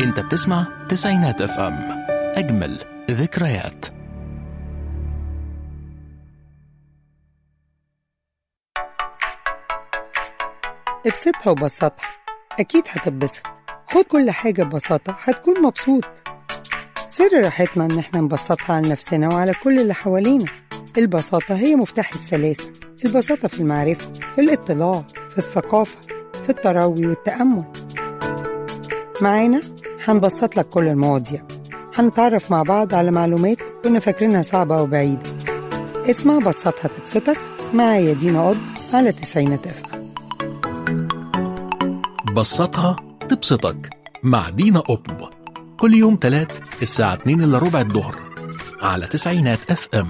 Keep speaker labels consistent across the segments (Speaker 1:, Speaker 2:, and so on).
Speaker 1: انت بتسمع تسعينات اف ام اجمل ذكريات
Speaker 2: ابسطها وبسطها أكيد هتتبسط خد كل حاجة ببساطة هتكون مبسوط سر راحتنا إن احنا نبسطها على نفسنا وعلى كل اللي حوالينا البساطة هي مفتاح السلاسة البساطة في المعرفة في الاطلاع في الثقافة في التروي والتأمل معانا هنبسط لك كل المواضيع هنتعرف مع بعض على معلومات كنا فاكرينها صعبة وبعيدة اسمع بسطها تبسطك معايا دينا قض على تسعينات اف
Speaker 1: بسطها تبسطك مع دينا قطب كل يوم تلات الساعة 2 إلا ربع الظهر على تسعينات اف ام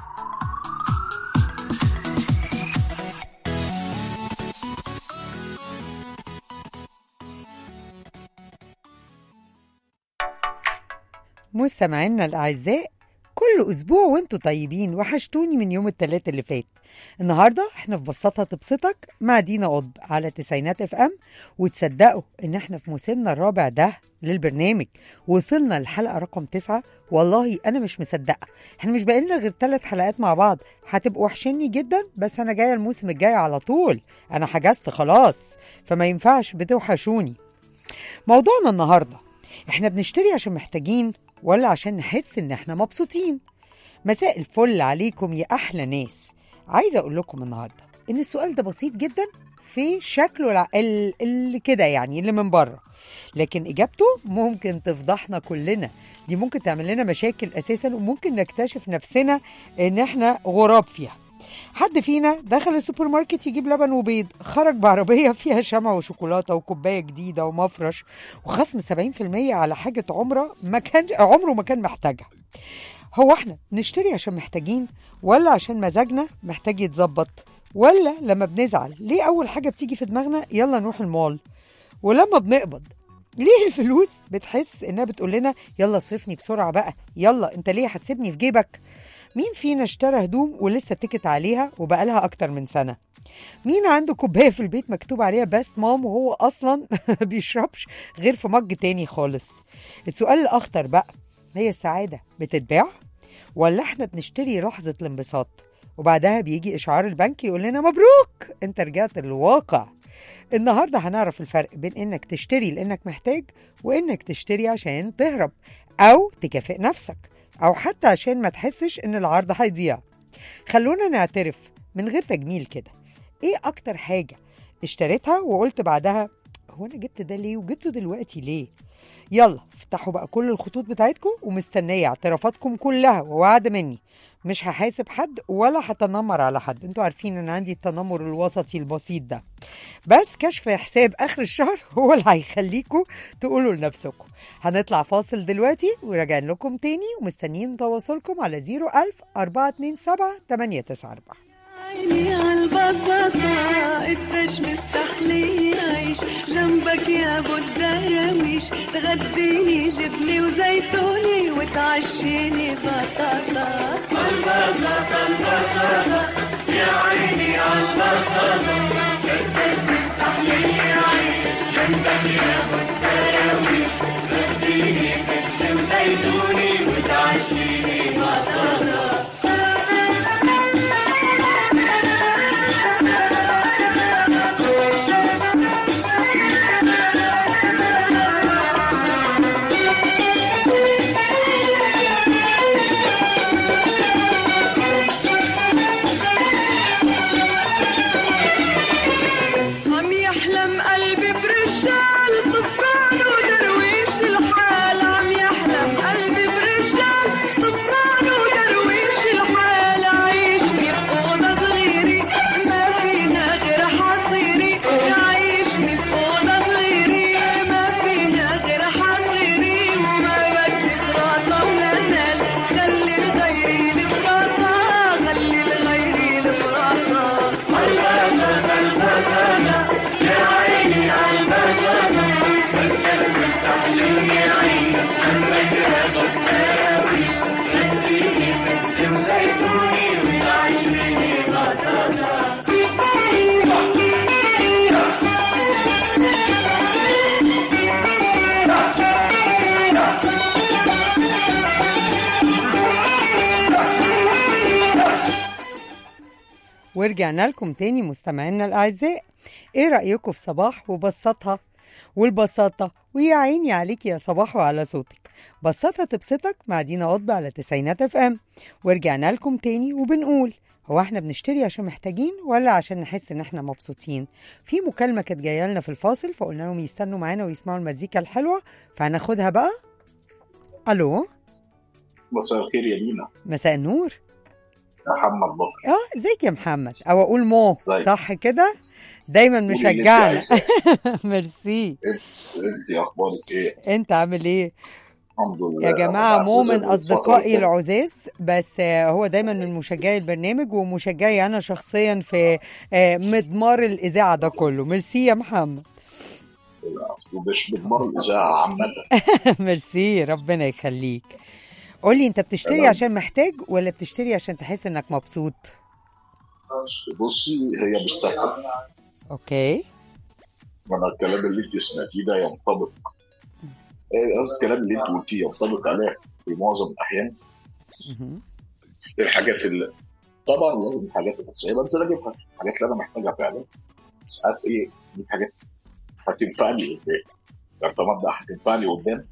Speaker 2: مستمعينا الأعزاء كل أسبوع وانتوا طيبين وحشتوني من يوم التلات اللي فات النهاردة احنا في بساطة تبسطك مع دينا قض على تسعينات اف ام وتصدقوا ان احنا في موسمنا الرابع ده للبرنامج وصلنا للحلقة رقم تسعة والله انا مش مصدقة احنا مش بقينا غير ثلاث حلقات مع بعض هتبقوا وحشني جدا بس انا جاية الموسم الجاي على طول انا حجزت خلاص فما ينفعش بتوحشوني موضوعنا النهارده احنا بنشتري عشان محتاجين ولا عشان نحس ان احنا مبسوطين مساء الفل عليكم يا احلى ناس عايزه اقول لكم النهارده ان السؤال ده بسيط جدا في شكله الع- ال- اللي كده يعني اللي من بره لكن اجابته ممكن تفضحنا كلنا دي ممكن تعمل لنا مشاكل اساسا وممكن نكتشف نفسنا ان احنا غراب فيها حد فينا دخل السوبر ماركت يجيب لبن وبيض خرج بعربية فيها شمع وشوكولاتة وكوباية جديدة ومفرش وخصم 70% على حاجة عمره ما كان عمره ما كان محتاجها هو احنا نشتري عشان محتاجين ولا عشان مزاجنا محتاج يتظبط ولا لما بنزعل ليه أول حاجة بتيجي في دماغنا يلا نروح المول ولما بنقبض ليه الفلوس بتحس انها بتقول لنا يلا اصرفني بسرعه بقى يلا انت ليه هتسيبني في جيبك مين فينا اشترى هدوم ولسه تكت عليها وبقالها اكتر من سنه مين عنده كوبايه في البيت مكتوب عليها باست مام وهو اصلا بيشربش غير في مج تاني خالص السؤال الاخطر بقى هي السعاده بتتباع ولا احنا بنشتري لحظه الانبساط وبعدها بيجي اشعار البنك يقول لنا مبروك انت رجعت للواقع النهارده هنعرف الفرق بين انك تشتري لانك محتاج وانك تشتري عشان تهرب او تكافئ نفسك او حتى عشان ما تحسش ان العرض هيضيع خلونا نعترف من غير تجميل كده ايه اكتر حاجه اشتريتها وقلت بعدها هو انا جبت ده ليه وجبته دلوقتي ليه يلا افتحوا بقى كل الخطوط بتاعتكم ومستنيه اعترافاتكم كلها ووعد مني مش هحاسب حد ولا هتنمر على حد انتوا عارفين ان عندي التنمر الوسطي البسيط ده بس كشف حساب اخر الشهر هو اللي هيخليكم تقولوا لنفسكم هنطلع فاصل دلوقتي وراجعين لكم تاني ومستنيين تواصلكم على 01000 427 894
Speaker 3: عيني عالبساطة قديش مستحلي عيش جنبك يا ابو الدراويش تغديني جبني وزيتوني وتعشيني بطاطا
Speaker 2: ورجعنا لكم تاني مستمعينا الأعزاء إيه رأيكم في صباح وبسطها والبساطة ويا عيني عليك يا صباح وعلى صوتك بساطة تبسطك مع دينا قطب على تسعينات اف ام ورجعنا لكم تاني وبنقول هو احنا بنشتري عشان محتاجين ولا عشان نحس ان احنا مبسوطين في مكالمة كانت جاية لنا في الفاصل فقلنا لهم يستنوا معانا ويسمعوا المزيكا الحلوة فهناخدها بقى الو
Speaker 4: مساء الخير يا دينا
Speaker 2: مساء النور
Speaker 4: محمد بكر
Speaker 2: اه ازيك يا محمد او اقول مو
Speaker 4: ازيك؟
Speaker 2: صح كده دايما
Speaker 4: قولي اللي انت
Speaker 2: مشجعنا
Speaker 4: عايزاه.
Speaker 2: ميرسي
Speaker 4: انت اخبارك ايه؟
Speaker 2: انت عامل ايه
Speaker 4: الحمد لله
Speaker 2: يا جماعة
Speaker 4: أنا
Speaker 2: مو من
Speaker 4: بعتذر
Speaker 2: أصدقائي
Speaker 4: الفترة
Speaker 2: العزاز بس آه، هو دايما من مشجعي البرنامج ومشجعي أنا شخصيا في آه، مضمار الإذاعة ده كله ميرسي يا محمد
Speaker 4: اللي فاتت. ومش بتمر الاذاعه عامه
Speaker 2: ميرسي ربنا يخليك قولي أنت بتشتري
Speaker 4: تمام.
Speaker 2: عشان محتاج ولا بتشتري عشان تحس إنك مبسوط
Speaker 4: بصي هي مش سهله
Speaker 2: أوكي
Speaker 4: وانا الكلام اللي انت سمعتيه ده ينطبق إيه قصدي الكلام اللي انت قلتيه ينطبق عليه في معظم الاحيان
Speaker 2: مهم.
Speaker 4: الحاجات اللي طبعا لازم الحاجات الاساسيه بنزل اجيبها الحاجات اللي انا محتاجها فعلا ساعات ايه دي حاجات هتنفعني قدام يعني مبدا هتنفعني قدام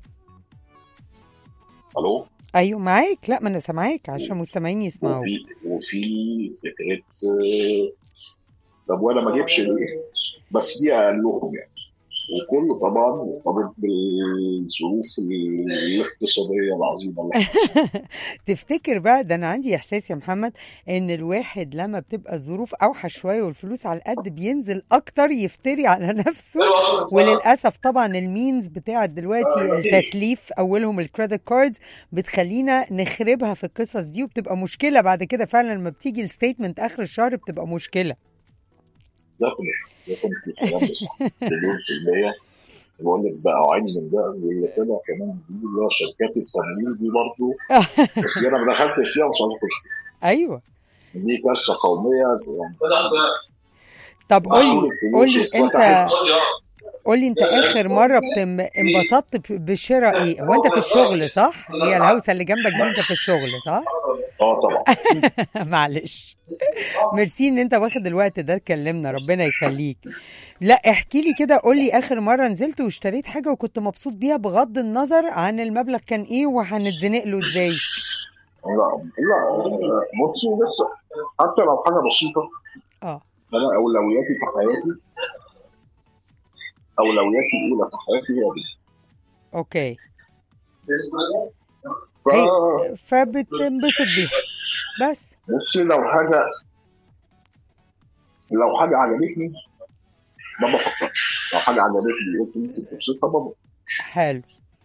Speaker 4: الو
Speaker 2: أيوة معاك لا ما أنا سامعاك عشان مستمعين يسمعوا
Speaker 4: وفي وفي فكره آه، طب وانا ما اجيبش ليه؟ بس دي اقلهم يعني وكله طبعا مرتبط بالظروف الاقتصاديه العظيمه اللي احنا
Speaker 2: تفتكر بقى ده انا عندي احساس يا محمد ان الواحد لما بتبقى الظروف اوحش شويه والفلوس على القد بينزل اكتر يفتري على نفسه وللاسف طبعا المينز بتاعت دلوقتي التسليف اولهم الكريدت كاردز بتخلينا نخربها في القصص دي وبتبقى مشكله بعد كده فعلا لما بتيجي الستيتمنت اخر الشهر بتبقى مشكله
Speaker 4: ده كله ده كله الكلام ده صح مليون في المية بقول لك بقى وعيني من ده واللي طلع كمان دي اللي هو شركات التمويل دي برضه بس دي انا ما دخلتش فيها مش عايز اخش فيها.
Speaker 2: ايوه
Speaker 4: دي كارثه قوميه يعني
Speaker 2: طب قولي
Speaker 4: الفلوس
Speaker 2: قولي انت
Speaker 4: اتفتحت.
Speaker 2: قولي انت اخر مره بتم انبسطت ب- بشراء ايه هو انت في الشغل صح هي الهوسه اللي جنبك دي انت في الشغل صح
Speaker 4: اه طبعا
Speaker 2: معلش ميرسي ان انت واخد الوقت ده تكلمنا ربنا يخليك لا احكي لي كده قول لي اخر مره نزلت واشتريت حاجه وكنت مبسوط بيها بغض النظر عن المبلغ كان ايه وهنتزنق له ازاي
Speaker 4: لا لا بصي لسه حتى لو حاجه بسيطه
Speaker 2: اه
Speaker 4: انا اولوياتي في حياتي اولوياتي الاولى في حياتي هي دي
Speaker 2: اوكي
Speaker 4: ف
Speaker 2: هي فبتنبسط بيها بس
Speaker 4: بصي لو حاجه لو حاجه عجبتني ما بفكرش لو حاجه عجبتني قلت ممكن تبسطها بابا
Speaker 2: حلو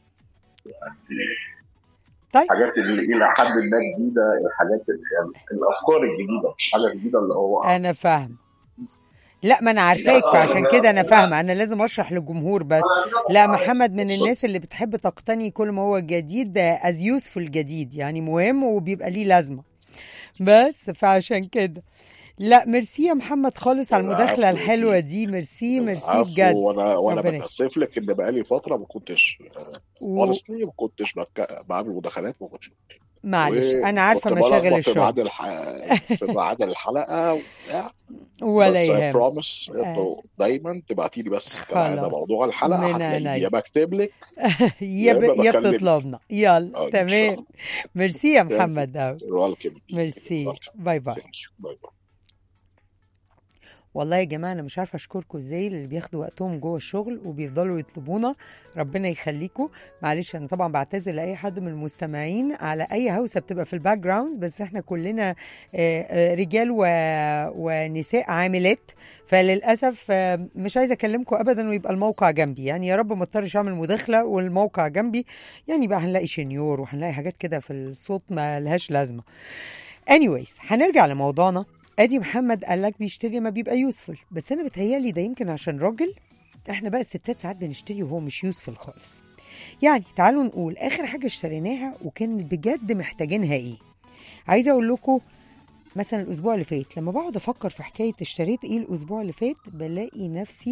Speaker 2: طيب
Speaker 4: الحاجات اللي الى حد ما جديده الحاجات ال- الافكار الجديده مش حاجه جديده اللي هو
Speaker 2: انا فاهم لا ما انا عارفاك فعشان كده انا فاهمه انا لازم اشرح للجمهور بس لا محمد من الناس اللي بتحب تقتني كل ما هو جديد از يوسفul جديد يعني مهم وبيبقى ليه لازمه بس فعشان كده لا ميرسي يا محمد خالص على المداخله
Speaker 5: العفو.
Speaker 2: الحلوه دي ميرسي ميرسي
Speaker 5: عفو
Speaker 2: بجد
Speaker 5: وانا وانا
Speaker 2: ربنا
Speaker 5: بتاسف لك ان بقالي فتره ما كنتش
Speaker 2: و...
Speaker 5: اونستلي ما كنتش بك- بعمل مداخلات ما كنتش
Speaker 2: معلش انا عارفه
Speaker 5: وكنت
Speaker 2: مشاغل
Speaker 5: بلخبط في
Speaker 2: الشغل
Speaker 5: ميعاد الح... في ميعاد الحلقه وبتاع
Speaker 2: ولا
Speaker 5: بس اي
Speaker 2: يهم
Speaker 5: بروميس انه دايما تبعتي لي بس كالعاده
Speaker 2: خلاص.
Speaker 5: موضوع الحلقه
Speaker 2: من
Speaker 5: هتلاقيني
Speaker 2: عينيا.
Speaker 5: يا بكتب لك
Speaker 2: يا ب...
Speaker 5: يا إما
Speaker 2: يا
Speaker 5: بكلمك.
Speaker 2: بتطلبنا يلا
Speaker 5: آه، إن شاء
Speaker 2: تمام
Speaker 5: الله.
Speaker 2: ميرسي يا
Speaker 5: Thank you.
Speaker 2: محمد أوي
Speaker 5: ويلكم
Speaker 2: ميرسي باي باي
Speaker 5: باي باي
Speaker 2: والله يا جماعه انا مش عارفه اشكركم ازاي اللي بياخدوا وقتهم جوه الشغل وبيفضلوا يطلبونا ربنا يخليكم معلش انا طبعا بعتذر لاي حد من المستمعين على اي هوسه بتبقى في الباك جراوند بس احنا كلنا آه، آه، رجال و... ونساء عاملات فللاسف آه، مش عايزه اكلمكم ابدا ويبقى الموقع جنبي يعني يا رب ما اضطرش اعمل مداخله والموقع جنبي يعني بقى هنلاقي شنيور وهنلاقي حاجات كده في الصوت ما لهاش لازمه anyways هنرجع لموضوعنا ادي محمد قال لك بيشتري ما بيبقى يوسفل بس انا بتهيالي ده يمكن عشان راجل احنا بقى الستات ساعات بنشتري وهو مش يوسفل خالص يعني تعالوا نقول اخر حاجه اشتريناها وكانت بجد محتاجينها ايه عايزه اقول لكم مثلا الاسبوع اللي فات لما بقعد افكر في حكايه اشتريت ايه الاسبوع اللي فات بلاقي نفسي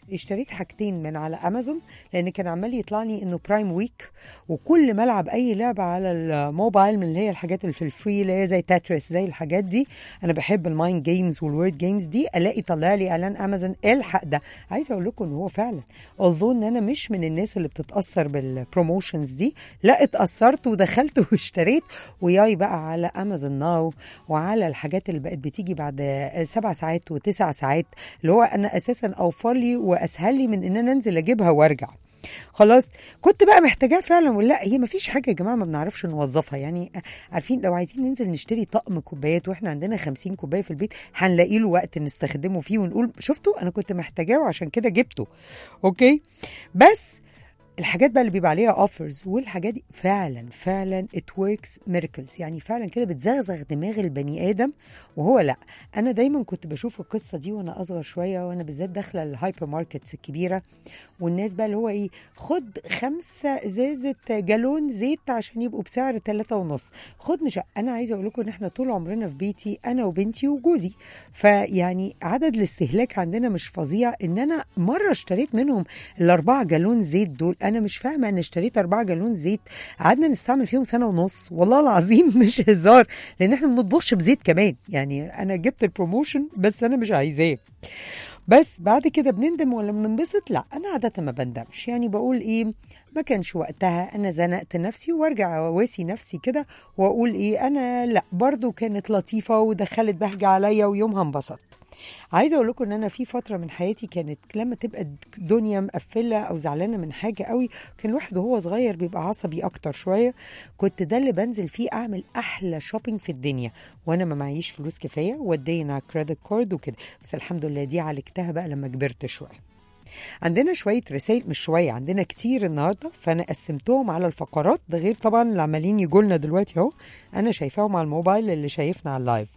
Speaker 2: اشتريت حاجتين من على امازون لان كان عمال يطلع لي انه برايم ويك وكل ما العب اي لعبه على الموبايل من اللي هي الحاجات اللي في الفري اللي هي زي تاتريس زي الحاجات دي انا بحب المايند جيمز والورد جيمز دي الاقي طلع لي اعلان امازون الحق ده عايزه اقول لكم ان هو فعلا although ان انا مش من الناس اللي بتتاثر بالبروموشنز دي لا اتاثرت ودخلت واشتريت وياي بقى على امازون ناو وعلى الحاجات اللي بقت بتيجي بعد سبع ساعات وتسع ساعات اللي هو انا اساسا اوفر لي واسهل لي من ان انا انزل اجيبها وارجع خلاص كنت بقى محتاجاها فعلا ولا هي ما فيش حاجه يا جماعه ما بنعرفش نوظفها يعني عارفين لو عايزين ننزل نشتري طقم كوبايات واحنا عندنا 50 كوبايه في البيت هنلاقي له وقت نستخدمه فيه ونقول شفتوا انا كنت محتاجاه وعشان كده جبته اوكي بس الحاجات بقى اللي بيبقى عليها اوفرز والحاجات دي فعلا فعلا ات وركس ميركلز يعني فعلا كده بتزغزغ دماغ البني ادم وهو لا انا دايما كنت بشوف القصه دي وانا اصغر شويه وانا بالذات داخله الهايبر ماركتس الكبيره والناس بقى اللي هو ايه خد خمسة ازازه جالون زيت عشان يبقوا بسعر ثلاثة ونص خد مش انا عايزه اقول لكم ان احنا طول عمرنا في بيتي انا وبنتي وجوزي فيعني عدد الاستهلاك عندنا مش فظيع ان انا مره اشتريت منهم الاربعه جالون زيت دول انا مش فاهمه ان اشتريت اربعه جالون زيت قعدنا نستعمل فيهم سنه ونص والله العظيم مش هزار لان احنا ما بنطبخش بزيت كمان يعني انا جبت البروموشن بس انا مش عايزاه بس بعد كده بنندم ولا بننبسط لا انا عاده ما بندمش يعني بقول ايه ما كانش وقتها انا زنقت نفسي وارجع اواسي نفسي كده واقول ايه انا لا برضو كانت لطيفه ودخلت بهجه عليا ويومها انبسطت عايزه اقول لكم ان انا في فتره من حياتي كانت لما تبقى الدنيا مقفله او زعلانه من حاجه قوي كان الواحد وهو صغير بيبقى عصبي اكتر شويه كنت ده اللي بنزل فيه اعمل احلى شوبينج في الدنيا وانا ما معيش فلوس كفايه وادينا كريدت كارد وكده بس الحمد لله دي عالجتها بقى لما كبرت شويه عندنا شوية رسائل مش شوية عندنا كتير النهاردة فأنا قسمتهم على الفقرات ده غير طبعا اللي عمالين يجولنا دلوقتي أهو أنا شايفاهم على الموبايل اللي شايفنا على اللايف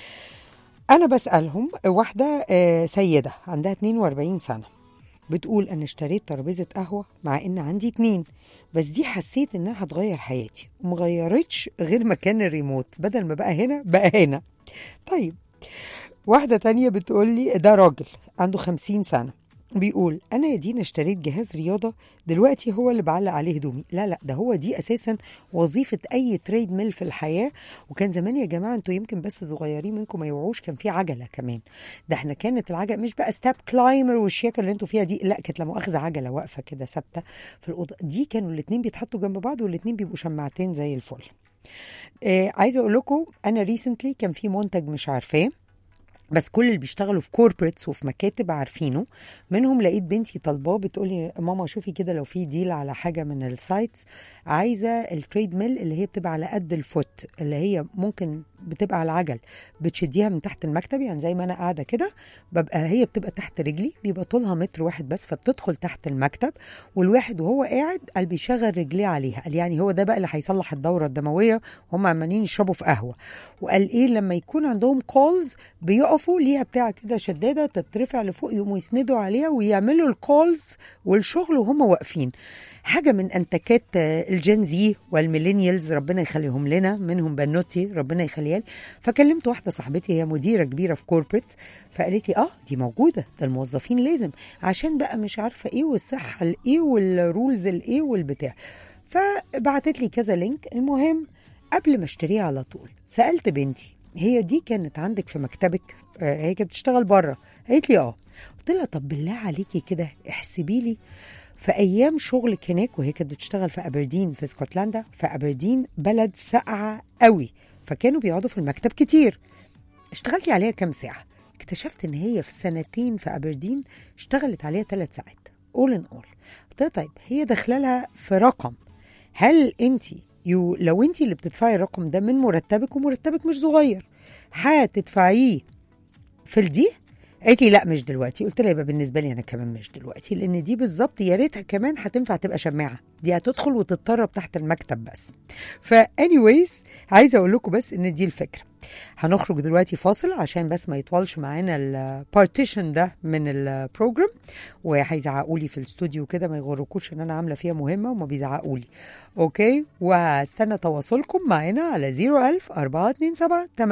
Speaker 2: أنا بسألهم واحدة آه، سيدة عندها 42 سنة بتقول أنا اشتريت ترابيزة قهوة مع إن عندي اتنين بس دي حسيت إنها هتغير حياتي ومغيرتش غير مكان الريموت بدل ما بقى هنا بقى هنا طيب واحدة تانية بتقول لي ده راجل عنده 50 سنة بيقول انا يا دينا اشتريت جهاز رياضه دلوقتي هو اللي بعلق عليه هدومي لا لا ده هو دي اساسا وظيفه اي تريد ميل في الحياه وكان زمان يا جماعه انتوا يمكن بس صغيرين منكم ما يوعوش كان في عجله كمان ده احنا كانت العجله مش بقى ستاب كلايمر والشياكه اللي انتوا فيها دي لا كانت لا مؤاخذه عجله واقفه كده ثابته في الاوضه دي كانوا الاثنين بيتحطوا جنب بعض والاثنين بيبقوا شماعتين زي الفل آه عايزه اقول لكم انا ريسنتلي كان في منتج مش عارفاه بس كل اللي بيشتغلوا في كوربريتس وفي مكاتب عارفينه منهم لقيت بنتي طالباه بتقول لي ماما شوفي كده لو في ديل على حاجه من السايتس عايزه التريد ميل اللي هي بتبقى على قد الفوت اللي هي ممكن بتبقى على العجل بتشديها من تحت المكتب يعني زي ما انا قاعده كده ببقى هي بتبقى تحت رجلي بيبقى طولها متر واحد بس فبتدخل تحت المكتب والواحد وهو قاعد قال بيشغل رجليه عليها قال يعني هو ده بقى اللي هيصلح الدوره الدمويه وهم عمالين يشربوا في قهوه وقال ايه لما يكون عندهم كولز بيقفوا ليها بتاع كده شداده تترفع لفوق يقوموا يسندوا عليها ويعملوا الكولز والشغل وهم واقفين حاجه من انتكات آه، الجين زي والميلينيالز ربنا يخليهم لنا منهم بنوتي ربنا يخليها لي فكلمت واحده صاحبتي هي مديره كبيره في كوربريت فقالت لي اه دي موجوده ده الموظفين لازم عشان بقى مش عارفه ايه والصحه الايه والرولز الايه والبتاع فبعتت لي كذا لينك المهم قبل ما اشتريها على طول سالت بنتي هي دي كانت عندك في مكتبك آه، هي كانت بتشتغل بره قالت لي اه قلت لها طب بالله عليكي كده احسبي لي في ايام شغلك هناك وهي كانت بتشتغل في ابردين في اسكتلندا في ابردين بلد ساقعه قوي فكانوا بيقعدوا في المكتب كتير اشتغلتي عليها كام ساعه اكتشفت ان هي في سنتين في ابردين اشتغلت عليها ثلاث ساعات اول ان اول قلت لها طيب هي داخله لها في رقم هل انت يو لو انت اللي بتدفعي الرقم ده من مرتبك ومرتبك مش صغير هتدفعيه في الدي قالت لي لا مش دلوقتي قلت لها يبقى بالنسبه لي انا كمان مش دلوقتي لان دي بالظبط يا ريتها كمان هتنفع تبقى شماعه دي هتدخل وتتطرب تحت المكتب بس فا anyways عايزه اقول لكم بس ان دي الفكره هنخرج دلوقتي فاصل عشان بس ما يطولش معانا البارتيشن ده من البروجرام وهيزعقوا لي في الاستوديو كده ما يغركوش ان انا عامله فيها مهمه وما بيزعقوا لي اوكي وهستنى تواصلكم معانا على 01000 427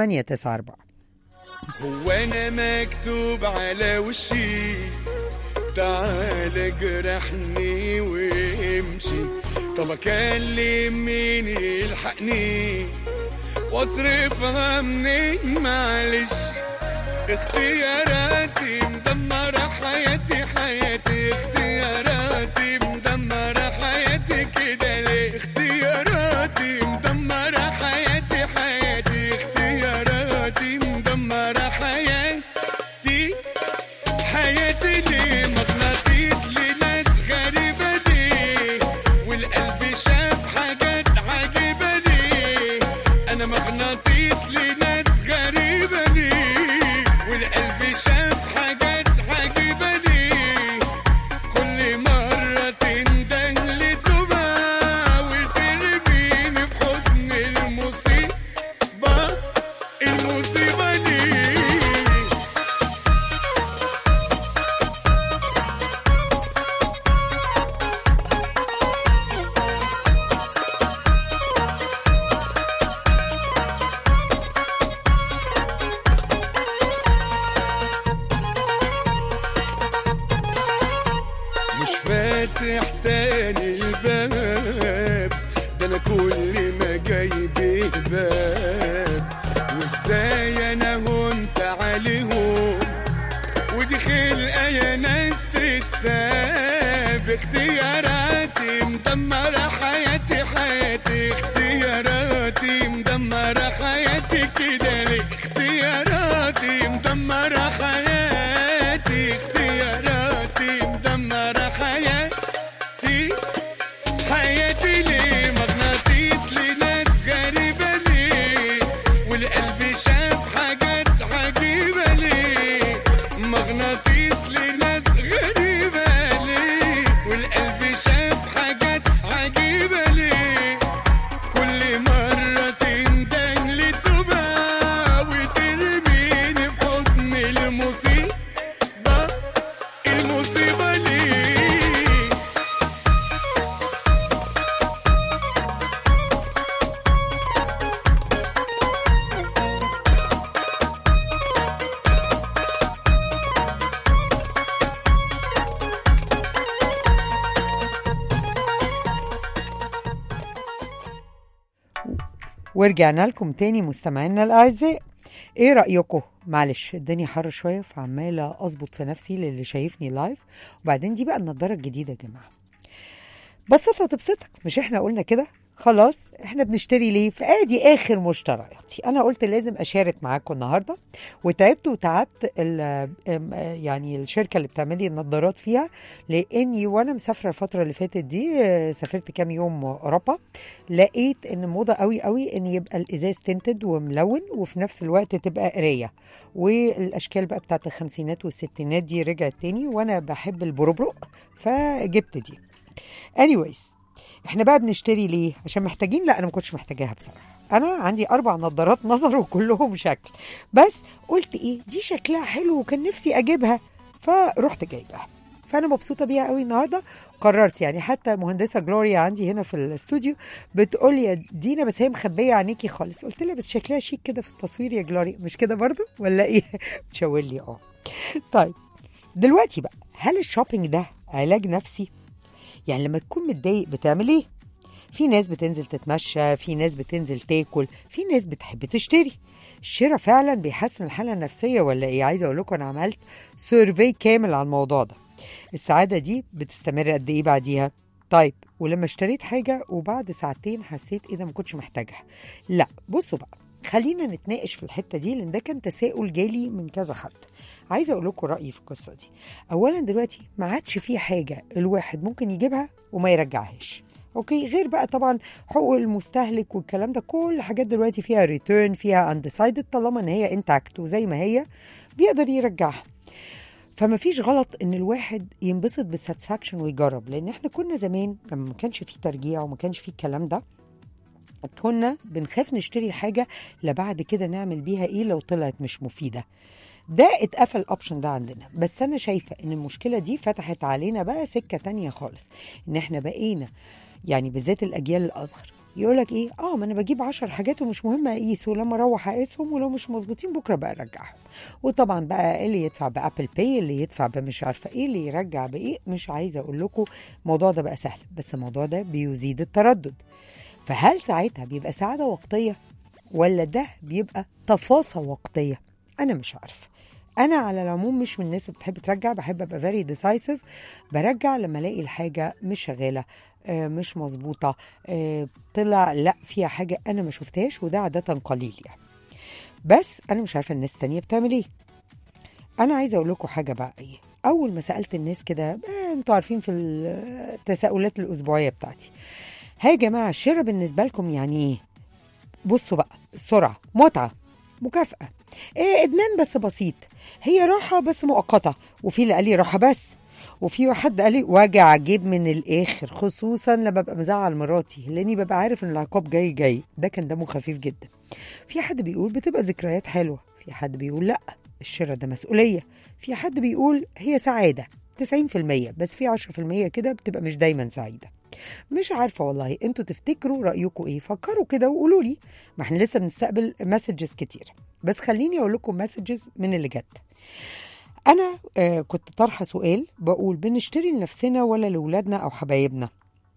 Speaker 2: 894
Speaker 6: هو انا مكتوب على وشي تعالى جرحني وامشي طب اكلم مين يلحقني واصرفها منين معلش اختياراتي مدمرة حياتي حياتي اختياراتي مدمرة حياتي كده ليه اختياراتي مدمرة حياتي حياتي اختياراتي مدمرة حياتي حياتي ليه مغناطيس لناس غريبة ليه والقلب شاف حاجات عجيبة ليه أنا مغناطيس لناس غريبة ليه والقلب شاف حاجات عجيبة ليه كل مرة تندن لتوبة وترميني في حضن المصيبة المصيبة ليه مش فاتح تاني الباب ده انا كل ما جايب الباب وازاي انا هنت عليهم ودي خلقه يا ناس تتساب اختياراتي مدمره حياتي حياتي اختياراتي مدمره حياتي كده ليه اختياراتي مدمره حياتي اختياراتي مدمره حياتي حياتي ليه مغناطيس لناس غريبة ليه والقلب شاف حاجات عجيبة ليه مغناطيس لناس غريبة ليه والقلب شاف حاجات عجيبة ليه كل مرة تندن لتوبة وترميني في حضن المصيبة المصيبة ليه
Speaker 2: ورجعنا لكم تاني مستمعينا الاعزاء ايه رايكم معلش الدنيا حر شويه فعماله اظبط في نفسي للي شايفني لايف وبعدين دي بقى النضاره الجديده يا جماعه بسطها تبسطك مش احنا قلنا كده خلاص احنا بنشتري ليه فادي اخر مشترياتي انا قلت لازم اشارك معاكم النهارده وتعبت وتعبت ال- ام- يعني الشركه اللي بتعمل لي النضارات فيها لاني وانا مسافره الفتره اللي فاتت دي اه، سافرت كام يوم اوروبا لقيت ان موضه قوي قوي ان يبقى الازاز تنتد وملون وفي نفس الوقت تبقى قرايه والاشكال بقى بتاعت الخمسينات والستينات دي رجعت تاني وانا بحب البروبرق فجبت دي anyways احنا بقى بنشتري ليه عشان محتاجين لا انا ما كنتش محتاجاها بصراحه انا عندي اربع نظارات نظر وكلهم شكل بس قلت ايه دي شكلها حلو وكان نفسي اجيبها فرحت جايبها فانا مبسوطه بيها قوي النهارده قررت يعني حتى المهندسه جلوريا عندي هنا في الاستوديو بتقول لي يا دينا بس هي مخبيه عينيكي خالص قلت لها بس شكلها شيك كده في التصوير يا جلوريا مش كده برضو ولا ايه بتشاور لي اه طيب دلوقتي بقى هل الشوبينج ده علاج نفسي يعني لما تكون متضايق بتعمل ايه في ناس بتنزل تتمشى في ناس بتنزل تاكل في ناس بتحب تشتري الشراء فعلا بيحسن الحاله النفسيه ولا ايه عايزه اقول لكم انا عملت سيرفي كامل على الموضوع ده السعاده دي بتستمر قد ايه بعديها طيب ولما اشتريت حاجه وبعد ساعتين حسيت ايه ده ما كنتش محتاجها لا بصوا بقى خلينا نتناقش في الحته دي لان ده كان تساؤل جالي من كذا حد عايزه اقول لكم رايي في القصه دي اولا دلوقتي ما عادش في حاجه الواحد ممكن يجيبها وما يرجعهاش اوكي غير بقى طبعا حقوق المستهلك والكلام ده كل حاجات دلوقتي فيها ريتيرن فيها اندسايدد طالما ان هي انتاكت وزي ما هي بيقدر يرجعها فما فيش غلط ان الواحد ينبسط بالساتسفاكشن ويجرب لان احنا كنا زمان لما ما كانش فيه ترجيع وما كانش فيه الكلام ده كنا بنخاف نشتري حاجه لبعد كده نعمل بيها ايه لو طلعت مش مفيده ده اتقفل الاوبشن ده عندنا بس انا شايفه ان المشكله دي فتحت علينا بقى سكه تانية خالص ان احنا بقينا يعني بالذات الاجيال الاصغر يقولك ايه اه ما انا بجيب عشر حاجات ومش مهم اقيس ولما اروح اقيسهم ولو مش مظبوطين بكره بقى ارجعهم وطبعا بقى اللي يدفع بابل باي اللي يدفع بمش عارفه ايه اللي يرجع بايه مش عايزه اقول لكم الموضوع ده بقى سهل بس الموضوع ده بيزيد التردد فهل ساعتها بيبقى سعاده وقتيه ولا ده بيبقى تفاصيل وقتيه انا مش عارفه انا على العموم مش من الناس اللي بتحب ترجع بحب ابقى فيري ديسايسيف برجع لما الاقي الحاجه مش شغاله آه، مش مظبوطه آه، طلع لا فيها حاجه انا ما شفتهاش وده عاده قليل يعني بس انا مش عارفه الناس التانية بتعمل ايه انا عايزه اقول لكم حاجه بقى ايه اول ما سالت الناس كده آه، انتوا عارفين في التساؤلات الاسبوعيه بتاعتي ها يا جماعه الشراء بالنسبه لكم يعني ايه بصوا بقى السرعه متعه مكافاه إيه ادمان بس بسيط هي راحه بس مؤقته وفي اللي قال لي راحه بس وفي واحد قال لي وجع جيب من الاخر خصوصا لما ببقى مزعل مراتي لاني ببقى عارف ان العقاب جاي جاي ده كان دمه خفيف جدا في حد بيقول بتبقى ذكريات حلوه في حد بيقول لا الشراء ده مسؤوليه في حد بيقول هي سعاده 90% بس في 10% كده بتبقى مش دايما سعيده مش عارفه والله انتوا تفتكروا رايكم ايه فكروا كده وقولوا لي ما احنا لسه بنستقبل مسجز كتير بس خليني اقول لكم مسجز من اللي جت انا آه كنت طرحه سؤال بقول بنشتري لنفسنا ولا لاولادنا او حبايبنا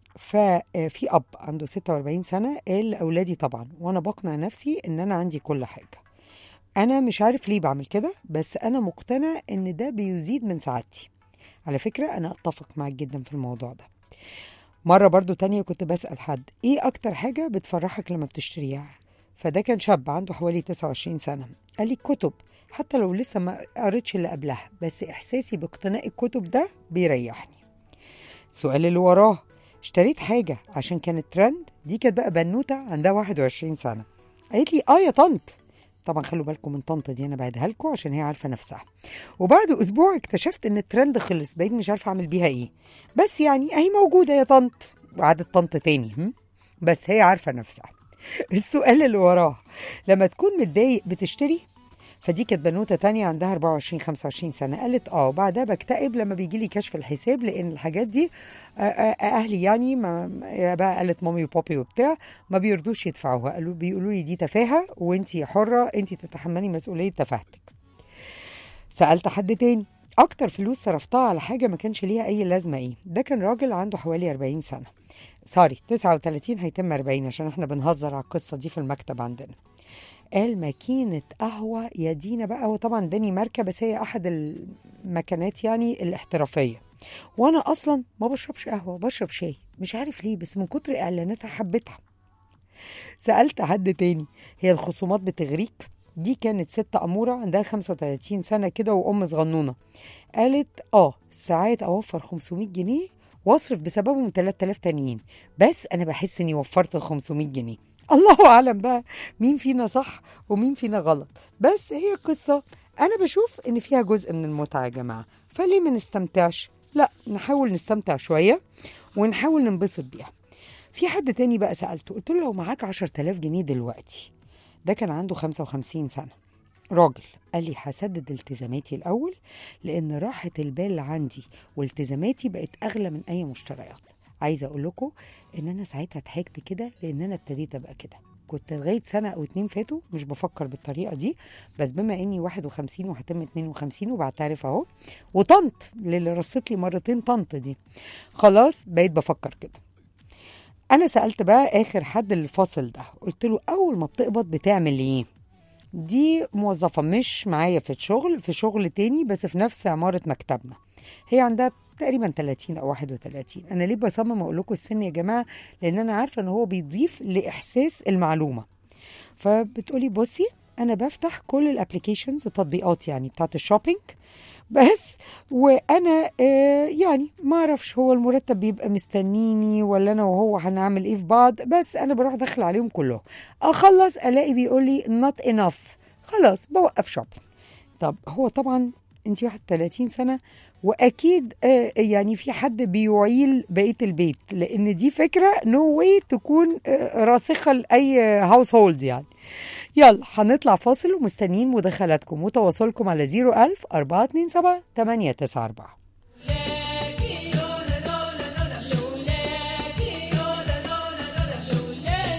Speaker 2: ففي اب عنده 46 سنه قال لاولادي طبعا وانا بقنع نفسي ان انا عندي كل حاجه انا مش عارف ليه بعمل كده بس انا مقتنع ان ده بيزيد من سعادتي على فكره انا اتفق معاك جدا في الموضوع ده مرة برضو تانية كنت بسأل حد ايه اكتر حاجة بتفرحك لما بتشتريها فده كان شاب عنده حوالي 29 سنة قال لي الكتب حتى لو لسه ما قريتش اللي قبلها بس احساسي باقتناء الكتب ده بيريحني السؤال اللي وراه اشتريت حاجة عشان كانت ترند دي كانت بقى بنوتة عندها 21 سنة قالت لي اه يا طنط طبعا خلوا بالكم من طنط دي انا بعدها لكم عشان هي عارفه نفسها وبعد اسبوع اكتشفت ان الترند خلص بقيت مش عارفه اعمل بيها ايه بس يعني اهي موجوده يا طنط وقعدت طنط تاني هم؟ بس هي عارفه نفسها السؤال اللي وراه لما تكون متضايق بتشتري فدي كانت بنوته تانية عندها 24 25 سنه قالت اه وبعدها بكتئب لما بيجي لي كشف الحساب لان الحاجات دي آه، آه، اهلي يعني ما يا بقى قالت مامي وبابي وبتاع ما بيرضوش يدفعوها قالوا بيقولوا لي دي تفاهه وانت حره انت تتحملي مسؤوليه تفاهتك سالت حد تاني اكتر فلوس صرفتها على حاجه ما كانش ليها اي لازمه ايه ده كان راجل عنده حوالي 40 سنه سوري 39 هيتم 40 عشان احنا بنهزر على القصه دي في المكتب عندنا قال ماكينة قهوة يا دينا بقى هو طبعا داني ماركة بس هي أحد المكانات يعني الاحترافية وأنا أصلا ما بشربش قهوة بشرب شاي مش عارف ليه بس من كتر إعلاناتها حبيتها سألت حد تاني هي الخصومات بتغريك دي كانت ست أمورة عندها 35 سنة كده وأم صغنونة قالت آه ساعات أوفر 500 جنيه واصرف بسببهم 3000 تانيين بس أنا بحس إني وفرت ال 500 جنيه الله أعلم بقى مين فينا صح ومين فينا غلط بس هي قصة أنا بشوف إن فيها جزء من المتعة يا جماعة فليه ما نستمتعش لا نحاول نستمتع شوية ونحاول ننبسط بيها في حد تاني بقى سألته قلت له لو معاك 10000 جنيه دلوقتي ده كان عنده 55 سنة راجل قال لي هسدد التزاماتي الأول لأن راحة البال عندي والتزاماتي بقت أغلى من أي مشتريات عايزة أقول لكم إن أنا ساعتها ضحكت كده لأن أنا ابتديت أبقى كده كنت لغاية سنة أو اتنين فاتوا مش بفكر بالطريقة دي بس بما إني 51 وهتم 52 وبعترف أهو وطنط للي رصت لي مرتين طنط دي خلاص بقيت بفكر كده انا سالت بقى اخر حد اللي فاصل ده قلت له اول ما بتقبض بتعمل ايه دي موظفة مش معايا في الشغل في شغل تاني بس في نفس عمارة مكتبنا هي عندها تقريبا 30 او 31 انا ليه بصمم اقول لكم السن يا جماعه لان انا عارفه ان هو بيضيف لاحساس المعلومه فبتقولي بصي انا بفتح كل الابلكيشنز التطبيقات يعني بتاعت الشوبينج بس وانا آه يعني ما اعرفش هو المرتب بيبقى مستنيني ولا انا وهو هنعمل ايه في بعض بس انا بروح داخل عليهم كلهم اخلص الاقي بيقول لي not enough خلاص بوقف شوبينج طب هو طبعا انت 31 سنه واكيد آه يعني في حد بيعيل بقيه البيت لان دي فكره نو no واي تكون آه راسخه لاي هاوس هولد يعني يلا هنطلع فاصل ومستنيين مداخلاتكم وتواصلكم على 01000 427 894
Speaker 7: لولاكي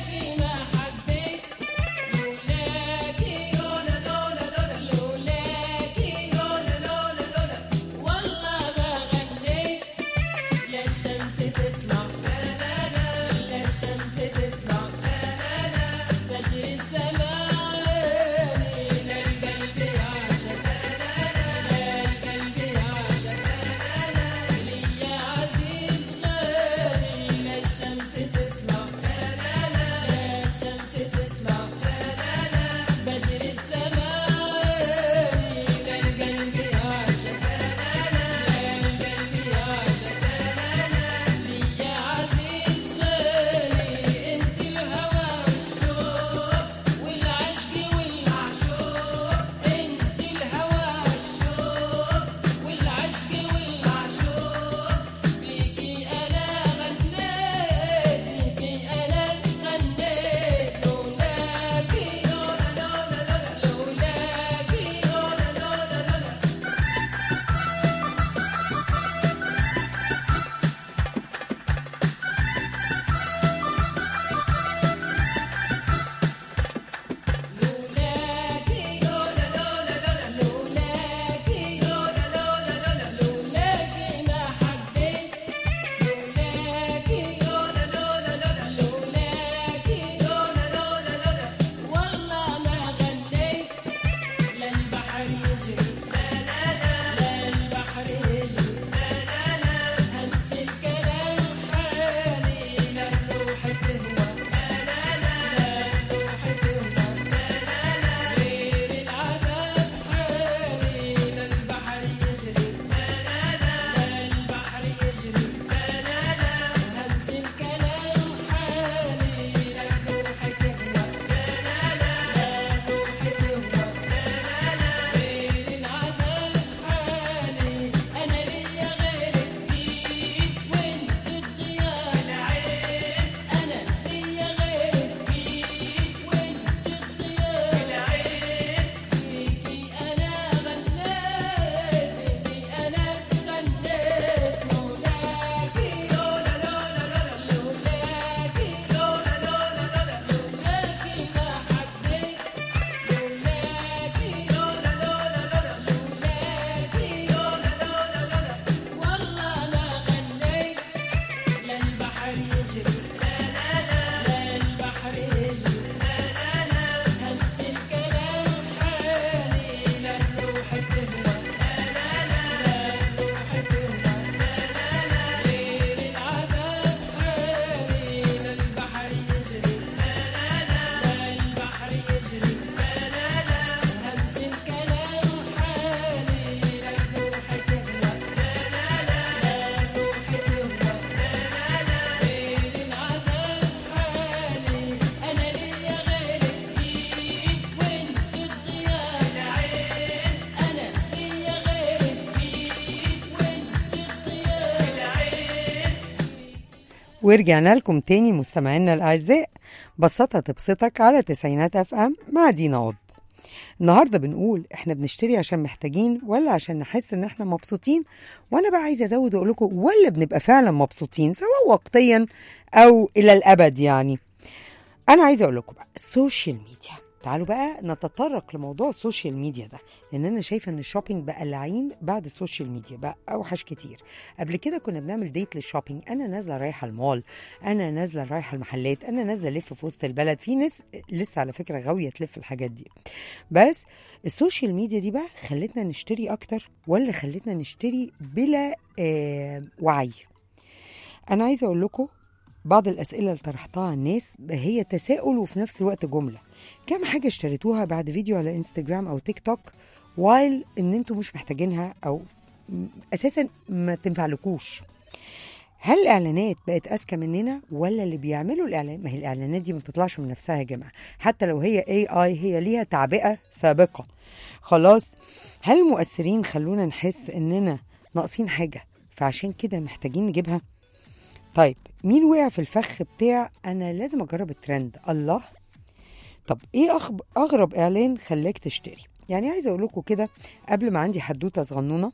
Speaker 2: ورجعنا لكم تاني مستمعينا الأعزاء بسطة تبسطك على تسعينات اف ام مع دينا عضب النهارده بنقول احنا بنشتري عشان محتاجين ولا عشان نحس ان احنا مبسوطين وانا بقى عايزه ازود واقول لكم ولا بنبقى فعلا مبسوطين سواء وقتيا او الى الابد يعني انا عايزه اقول لكم بقى السوشيال ميديا تعالوا بقى نتطرق لموضوع السوشيال ميديا ده لان انا شايفه ان الشوبينج بقى لعين بعد السوشيال ميديا بقى اوحش كتير قبل كده كنا بنعمل ديت للشوبينج انا نازله رايحه المول انا نازله رايحه المحلات انا نازله الف في وسط البلد في ناس لسه على فكره غاويه تلف الحاجات دي بس السوشيال ميديا دي بقى خلتنا نشتري اكتر ولا خلتنا نشتري بلا آه وعي انا عايزه اقول لكم بعض الأسئلة اللي طرحتها على الناس هي تساؤل وفي نفس الوقت جملة كم حاجة اشتريتوها بعد فيديو على انستجرام أو تيك توك وايل إن انتوا مش محتاجينها أو م- أساسا ما تنفعلكوش هل الإعلانات بقت أذكى مننا ولا اللي بيعملوا الإعلان ما هي الإعلانات دي ما بتطلعش من نفسها يا جماعة حتى لو هي اي اي هي ليها تعبئة سابقة خلاص هل المؤثرين خلونا نحس إننا ناقصين حاجة فعشان كده محتاجين نجيبها طيب مين وقع في الفخ بتاع انا لازم اجرب الترند الله طب ايه أخب... اغرب اعلان خلاك تشتري يعني عايزه اقول لكم كده قبل ما عندي حدوته صغنونه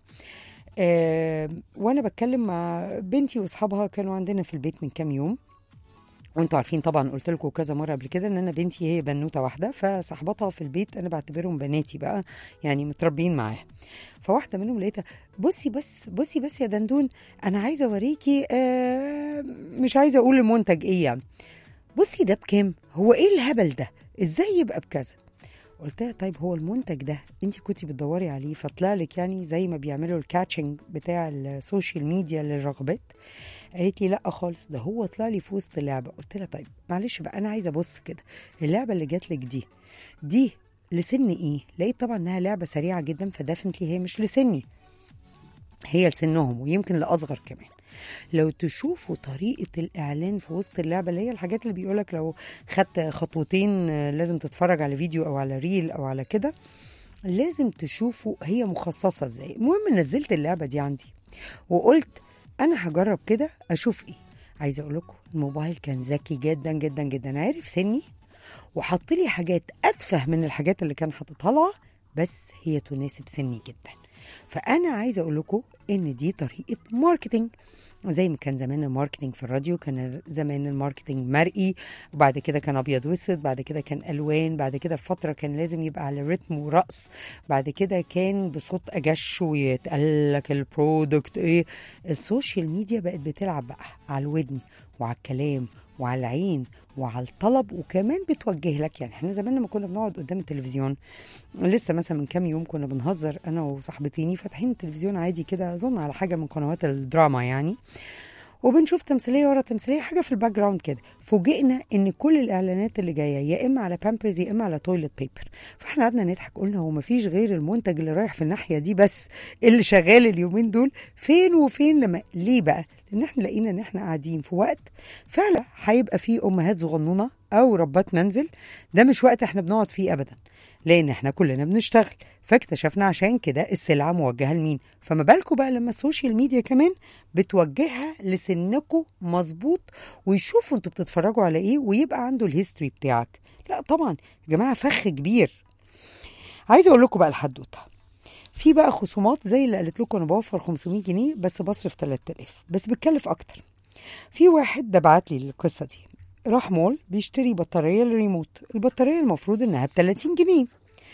Speaker 2: آه وانا بتكلم مع بنتي واصحابها كانوا عندنا في البيت من كام يوم وانتوا عارفين طبعا قلت لكم كذا مره قبل كده ان انا بنتي هي بنوته واحده فصاحباتها في البيت انا بعتبرهم بناتي بقى يعني متربيين معاها فواحده منهم لقيتها بصي بس بصي بس يا دندون انا عايزه اوريكي آه مش عايزه اقول المنتج ايه يعني بصي ده بكام هو ايه الهبل ده ازاي يبقى بكذا قلت لها طيب هو المنتج ده انت كنتي بتدوري عليه فطلع لك يعني زي ما بيعملوا الكاتشنج بتاع السوشيال ميديا للرغبات قالت لي لا خالص ده هو طلع لي في وسط اللعبه قلت لها طيب معلش بقى انا عايزه ابص كده اللعبه اللي جات لك دي دي لسن ايه لقيت طبعا انها لعبه سريعه جدا فدفنتلي هي مش لسني هي لسنهم ويمكن لاصغر كمان لو تشوفوا طريقة الإعلان في وسط اللعبة اللي هي الحاجات اللي بيقولك لو خدت خطوتين آه، لازم تتفرج على فيديو أو على ريل أو على كده لازم تشوفوا هي مخصصة ازاي المهم نزلت اللعبة دي عندي وقلت أنا هجرب كده أشوف إيه عايزة أقول لكم الموبايل كان ذكي جدا جدا جدا عارف سني وحط لي حاجات أتفه من الحاجات اللي كان حاططها لها بس هي تناسب سني جدا فأنا عايزة أقول لكم إن دي طريقة ماركتينج زي ما كان زمان الماركتينج في الراديو كان زمان الماركتينج مرئي وبعد كده كان ابيض واسود بعد كده كان الوان بعد كده في فتره كان لازم يبقى على رتم ورقص بعد كده كان بصوت اجش ويتقال لك البرودكت ايه السوشيال ميديا بقت بتلعب بقى على الودن وعلى الكلام وعلى العين وعلى الطلب وكمان بتوجه لك يعني احنا زمان لما كنا بنقعد قدام التلفزيون لسه مثلا من كام يوم كنا بنهزر انا وصاحبتيني فاتحين التلفزيون عادي كده اظن على حاجه من قنوات الدراما يعني وبنشوف تمثيليه ورا تمثيليه حاجه في الباك جراوند كده فوجئنا ان كل الاعلانات اللي جايه يا اما على بامبرز يا اما على تويلت بيبر فاحنا قعدنا نضحك قلنا هو مفيش غير المنتج اللي رايح في الناحيه دي بس اللي شغال اليومين دول فين وفين لما ليه بقى لان احنا لقينا ان احنا قاعدين في وقت فعلا هيبقى فيه امهات صغنونه او ربات منزل ده مش وقت احنا بنقعد فيه ابدا لان احنا كلنا بنشتغل فاكتشفنا عشان كده السلعه موجهه لمين فما بالكم بقى لما السوشيال ميديا كمان بتوجهها لسنكم مظبوط ويشوفوا انتوا بتتفرجوا على ايه ويبقى عنده الهيستوري بتاعك لا طبعا يا جماعه فخ كبير عايزه اقول لكم بقى الحدوته في بقى خصومات زي اللي قالت لكم انا بوفر 500 جنيه بس بصرف 3000 بس بتكلف اكتر في واحد ده بعت لي القصه دي راح مول بيشتري بطاريه للريموت البطاريه المفروض انها ب 30 جنيه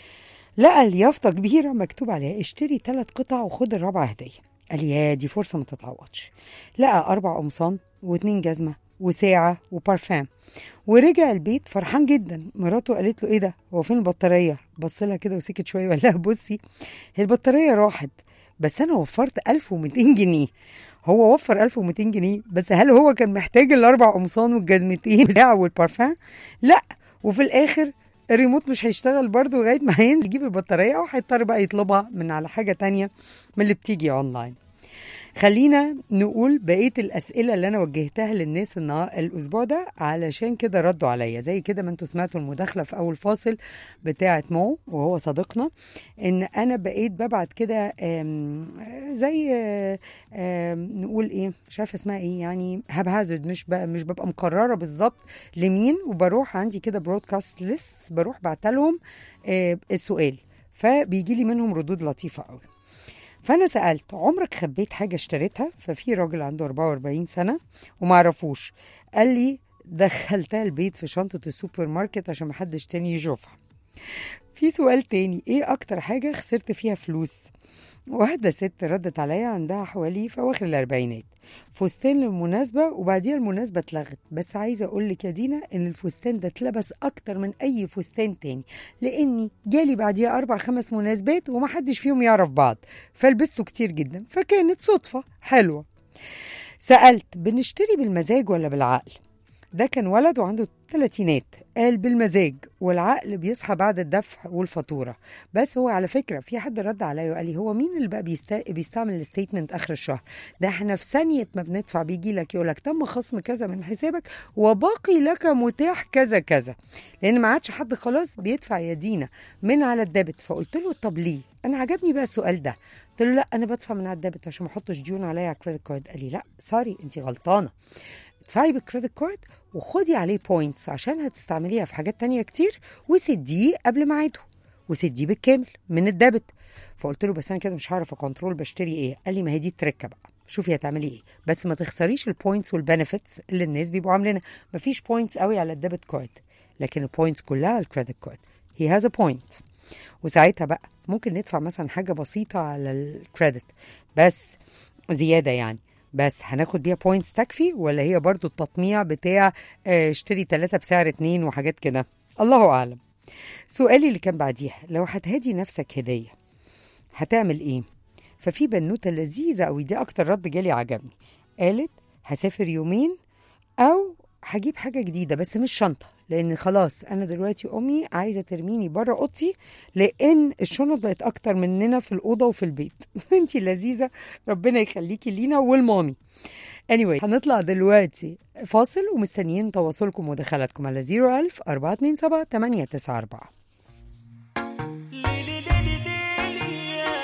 Speaker 2: لقى اليافطه كبيره مكتوب عليها اشتري ثلاث قطع وخد الرابعه هديه قال لي يا دي فرصه ما تتعوضش لقى اربع قمصان واتنين جزمه وساعه وبارفان ورجع البيت فرحان جدا مراته قالت له ايه ده هو فين البطاريه بص لها كده وسكت شويه وقال لها بصي هي البطاريه راحت بس انا وفرت 1200 جنيه هو وفر 1200 جنيه بس هل هو كان محتاج الاربع قمصان والجزمتين والساعه والبارفان لا وفي الاخر الريموت مش هيشتغل برضه لغايه ما هينزل يجيب البطاريه وهيضطر بقى يطلبها من على حاجه تانية من اللي بتيجي اونلاين خلينا نقول بقيه الاسئله اللي انا وجهتها للناس النها- الاسبوع ده علشان كده ردوا عليا زي كده ما انتوا سمعتوا المداخله في اول فاصل بتاعه مو وهو صديقنا ان انا بقيت ببعت كده آم، زي آه، آم، نقول ايه مش عارفه اسمها ايه يعني هاب هازارد مش ب- مش ببقى مقرره بالظبط لمين وبروح عندي كده برودكاست ليست بروح بعت لهم آه، السؤال فبيجي لي منهم ردود لطيفه قوي فانا سالت عمرك خبيت حاجه اشتريتها ففي راجل عنده 44 سنه وما عرفوش قال لي دخلتها البيت في شنطه السوبر ماركت عشان محدش تاني يشوفها في سؤال تاني ايه اكتر حاجه خسرت فيها فلوس واحدة ست ردت عليا عندها حوالي في أواخر الأربعينات فستان للمناسبة وبعديها المناسبة اتلغت بس عايزة أقول لك يا دينا إن الفستان ده اتلبس أكتر من أي فستان تاني لأني جالي بعديها أربع خمس مناسبات ومحدش فيهم يعرف بعض فلبسته كتير جدا فكانت صدفة حلوة سألت بنشتري بالمزاج ولا بالعقل ده كان ولد وعنده تلاتينات قال بالمزاج والعقل بيصحى بعد الدفع والفاتورة بس هو على فكرة في حد رد عليا وقال لي هو مين اللي بقى بيست... بيستعمل الستيتمنت آخر الشهر ده احنا في ثانية ما بندفع بيجي لك يقول لك تم خصم كذا من حسابك وباقي لك متاح كذا كذا لأن ما عادش حد خلاص بيدفع يدينا من على الديبت فقلت له طب ليه أنا عجبني بقى السؤال ده قلت له لا أنا بدفع من على الديبت عشان ما أحطش ديون عليا على الكريدت كارد قال لي لا سوري أنت غلطانة ادفعي بالكريدت كارد وخدي عليه بوينتس عشان هتستعمليها في حاجات تانية كتير وسديه قبل ميعاده وسديه بالكامل من الديبت فقلت له بس انا كده مش هعرف اكونترول بشتري ايه قال لي ما هي دي التركه بقى شوفي هتعملي ايه بس ما تخسريش البوينتس والبنفيتس اللي الناس بيبقوا عاملينها مفيش بوينتس قوي على الديبت كارد لكن البوينتس كلها على الكريدت كارد هي هاز ا بوينت وساعتها بقى ممكن ندفع مثلا حاجه بسيطه على الكريدت بس زياده يعني بس هناخد بيها بوينتس تكفي ولا هي برضو التطميع بتاع آه، اشتري ثلاثة بسعر اتنين وحاجات كده الله أعلم سؤالي اللي كان بعديها لو هتهدي نفسك هدية هتعمل ايه ففي بنوتة لذيذة قوي دي أكتر رد جالي عجبني قالت هسافر يومين أو هجيب حاجة جديدة بس مش شنطة لأن خلاص أنا دلوقتي أمي عايزة ترميني بره أوضتي لأن الشنط بقت أكتر مننا في الأوضة وفي البيت أنتي لذيذة ربنا يخليكي لينا والمامي anyway هنطلع دلوقتي فاصل ومستنيين تواصلكم ودخلاتكم على 01000 427 894
Speaker 7: ليلي ليلي ليلي يا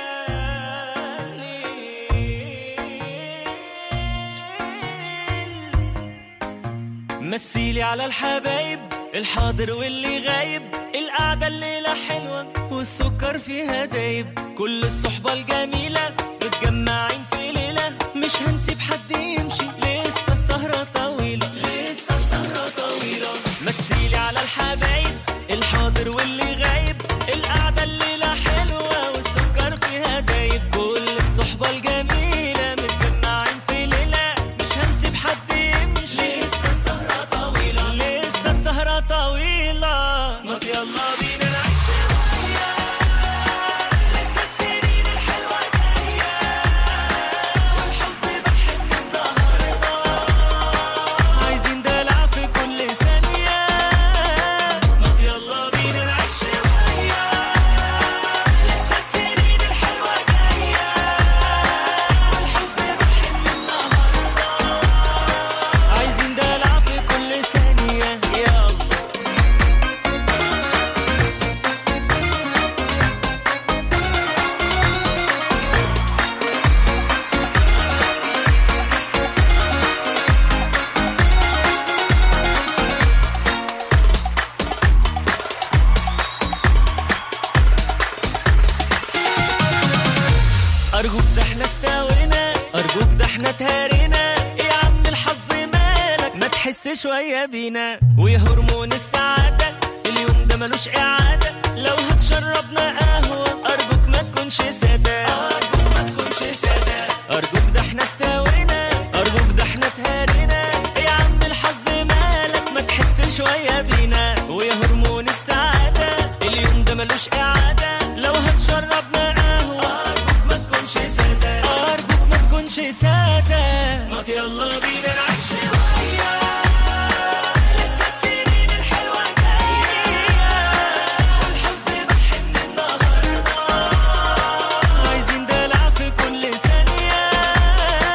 Speaker 7: ليل. مثيلي على الحبايب الحاضر واللي غايب القعدة الليلة حلوة والسكر فيها دايب كل الصحبة الجميلة متجمعين في ليلة مش هنسيب حد يمشي لسه السهرة طويلة لسه السهرة طويلة مثيلي على الحبايب الحاضر واللي غايب القعدة الليلة حلوة والسكر فيها دايب كل الصحبة الجميلة متجمعين في ليلة مش هنسيب حد يمشي لسه السهرة طويلة لسه السهرة طويلة ما يلا بينا نعيش شوية لسه السنين الحلوة جاية والحزن بحن النهاردة عايزين دلع في كل ثانية ما يلا بينا نعيش شوية لسه السنين الحلوة جاية والحزن بحن النهاردة عايزين دلع في كل ثانية يلا أرجوك ده احنا استوينا أرجوك ده احنا تهرينا إيه يا عم الحظ مالك ما تحس شوية بينا ويا هرمون السعادة اليوم ده ملوش إعادة لو هتشربنا قهوة أرجوك ما تكونش سادة أرجوك ما تكونش سادة أرجوك ده احنا استوينا أرجوك ده احنا تهرينا إيه يا عم الحظ مالك ما تحس شوية بينا ويا هرمون السعادة اليوم ده ملوش إعادة لو هتشربنا قهوة أرجوك ما تكونش سادة أرجوك ما تكونش سادة ما يلا بينا نعيش شوية لسه السنين الحلوة جاية والحزن بحن النهاردة عايزين دلع في كل ثانية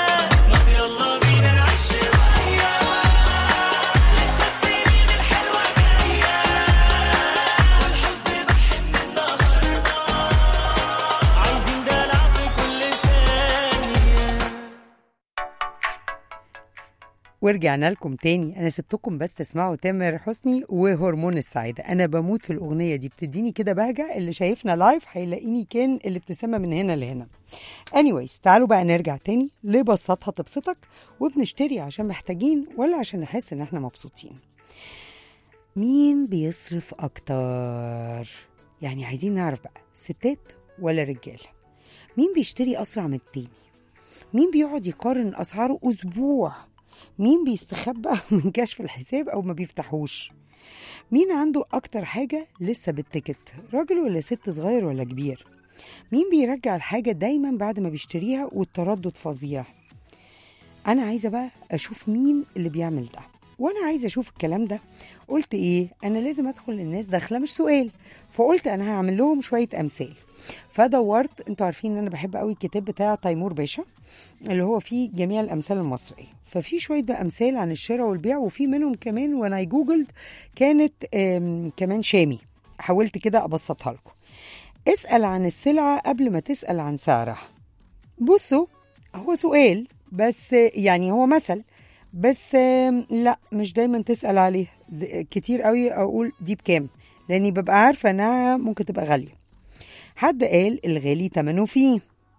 Speaker 2: ورجعنا لكم تاني انا سبتكم بس تسمعوا تامر حسني وهرمون السعاده انا بموت في الاغنيه دي بتديني كده بهجه اللي شايفنا لايف هيلاقيني كان الابتسامه من هنا لهنا anyways تعالوا بقى نرجع تاني لبسطها تبسطك وبنشتري عشان محتاجين ولا عشان نحس ان احنا مبسوطين مين بيصرف اكتر يعني عايزين نعرف بقى ستات ولا رجاله مين بيشتري اسرع من التاني مين بيقعد يقارن اسعاره اسبوع مين بيستخبى من كشف الحساب او ما بيفتحوش مين عنده اكتر حاجه لسه بالتيكت راجل ولا ست صغير ولا كبير مين بيرجع الحاجه دايما بعد ما بيشتريها والتردد فظيع انا عايزه بقى اشوف مين اللي بيعمل ده وانا عايزه اشوف الكلام ده قلت ايه انا لازم ادخل للناس داخله مش سؤال فقلت انا هعمل لهم شويه امثال فدورت انتوا عارفين ان انا بحب قوي الكتاب بتاع تيمور باشا اللي هو فيه جميع الامثال المصريه ففي شويه بقى امثال عن الشراء والبيع وفي منهم كمان وانا جوجلد كانت آم، كمان شامي حاولت كده ابسطها لكم اسال عن السلعه قبل ما تسال عن سعرها بصوا هو سؤال بس يعني هو مثل بس آم، لا مش دايما تسال عليه د- كتير قوي اقول دي بكام لاني ببقى عارفه انها ممكن تبقى غاليه حد قال الغالي تمنه فيه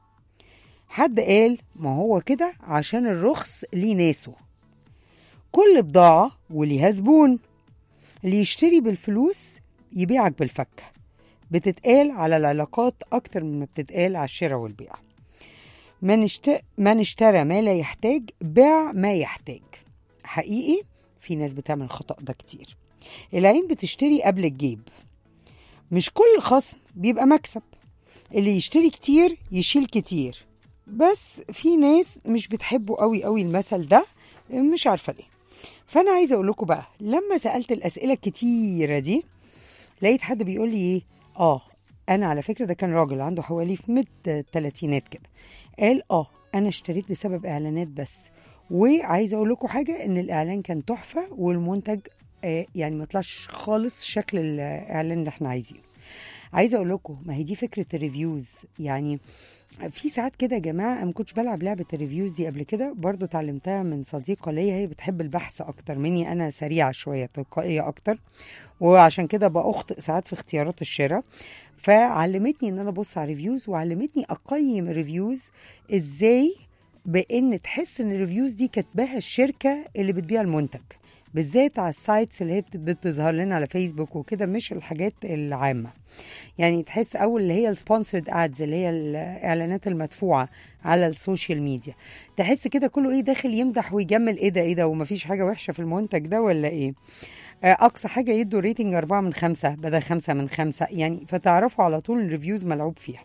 Speaker 2: حد قال ما هو كده عشان الرخص ليه ناسه كل بضاعة وليها زبون اللي يشتري بالفلوس يبيعك بالفكة بتتقال على العلاقات أكتر من ما بتتقال على الشراء والبيع من, اشت... من اشترى ما لا يحتاج باع ما يحتاج حقيقي في ناس بتعمل الخطأ ده كتير العين بتشتري قبل الجيب مش كل خصم بيبقى مكسب اللي يشتري كتير يشيل كتير بس في ناس مش بتحبوا قوي قوي المثل ده مش عارفه ليه فانا عايزه اقول لكم بقى لما سالت الاسئله الكتيره دي لقيت حد بيقول لي ايه اه انا على فكره ده كان راجل عنده حوالي في ميد تلاتينات كده قال اه انا اشتريت بسبب اعلانات بس وعايزه اقول لكم حاجه ان الاعلان كان تحفه والمنتج آه يعني ما طلعش خالص شكل الاعلان اللي احنا عايزينه عايزه اقول لكم ما هي دي فكره الريفيوز يعني في ساعات كده يا جماعه انا ما كنتش بلعب لعبه الريفيوز دي قبل كده برضو اتعلمتها من صديقه ليا هي بتحب البحث اكتر مني انا سريعه شويه تلقائيه اكتر وعشان كده بأخطئ ساعات في اختيارات الشراء فعلمتني ان انا ابص على ريفيوز وعلمتني اقيم الريفيوز ازاي بان تحس ان الريفيوز دي كاتباها الشركه اللي بتبيع المنتج بالذات على السايتس اللي هي بت- بتظهر لنا على فيسبوك وكده مش الحاجات العامه يعني تحس اول اللي هي السبونسرد ادز اللي هي الاعلانات المدفوعه على السوشيال ميديا تحس كده كله ايه داخل يمدح ويجمل ايه ده ايه ده ومفيش حاجه وحشه في المنتج ده ولا ايه آه، اقصى حاجه يدوا ريتنج أربعة من خمسة بدل خمسة من خمسة يعني فتعرفوا على طول الريفيوز ملعوب فيها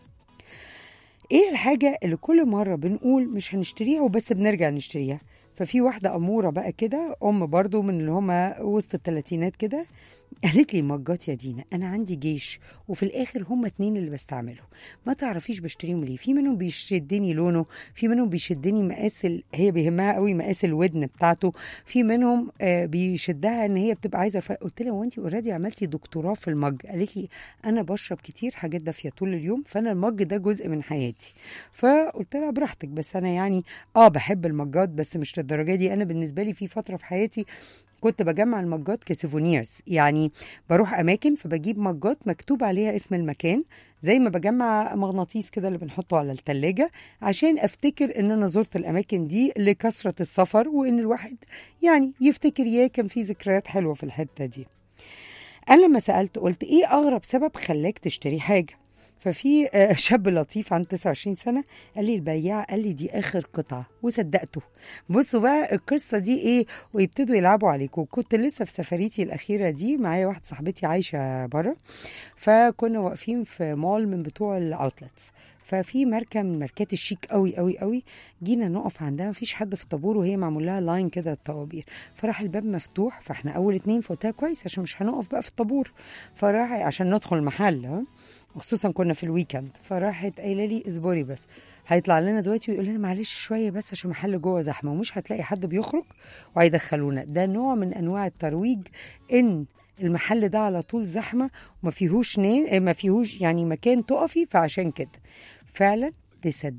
Speaker 2: ايه الحاجة اللي كل مرة بنقول مش هنشتريها وبس بنرجع نشتريها ففي واحدة أمورة بقى كده أم برضو من اللي هما وسط التلاتينات كده قالت لي مجات يا دينا انا عندي جيش وفي الاخر هما اتنين اللي بستعمله ما تعرفيش بشتريهم ليه في منهم بيشدني لونه في منهم بيشدني مقاس ال... هي بيهمها قوي مقاس الودن بتاعته في منهم آه بيشدها ان هي بتبقى عايزه الفرق قلت لها هو انت اوريدي عملتي دكتوراه في المج قالت لي انا بشرب كتير حاجات دافيه طول اليوم فانا المج ده جزء من حياتي فقلت لها براحتك بس انا يعني اه بحب المجات بس مش للدرجه دي انا بالنسبه لي في فتره في حياتي كنت بجمع المجات كسيفونيرز يعني بروح اماكن فبجيب مجات مكتوب عليها اسم المكان زي ما بجمع مغناطيس كده اللي بنحطه على التلاجة عشان افتكر ان انا زرت الاماكن دي لكثرة السفر وان الواحد يعني يفتكر ياه كان في ذكريات حلوة في الحتة دي انا لما سالت قلت ايه اغرب سبب خلاك تشتري حاجه ففي آه، شاب لطيف عنده 29 سنه قال لي البياع قال لي دي اخر قطعه وصدقته بصوا بقى القصه دي ايه ويبتدوا يلعبوا عليكم كنت لسه في سفريتي الاخيره دي معايا واحده صاحبتي عايشه بره فكنا واقفين في مول من بتوع الاوتلتس ففي ماركه من ماركات الشيك قوي قوي قوي جينا نقف عندها مفيش حد في الطابور وهي معمول لها لاين كده الطوابير فراح الباب مفتوح فاحنا اول اتنين فقلت لها كويس عشان مش هنقف بقى في الطابور فراح عشان ندخل المحل ها وخصوصا كنا في الويكند فراحت قايله لي اصبري بس هيطلع لنا دلوقتي ويقول لنا معلش شويه بس عشان المحل جوه زحمه ومش هتلاقي حد بيخرج وهيدخلونا ده نوع من انواع الترويج ان المحل ده على طول زحمه وما فيهوش نا... ما فيهوش يعني مكان تقفي فعشان كده فعلا تصدقوا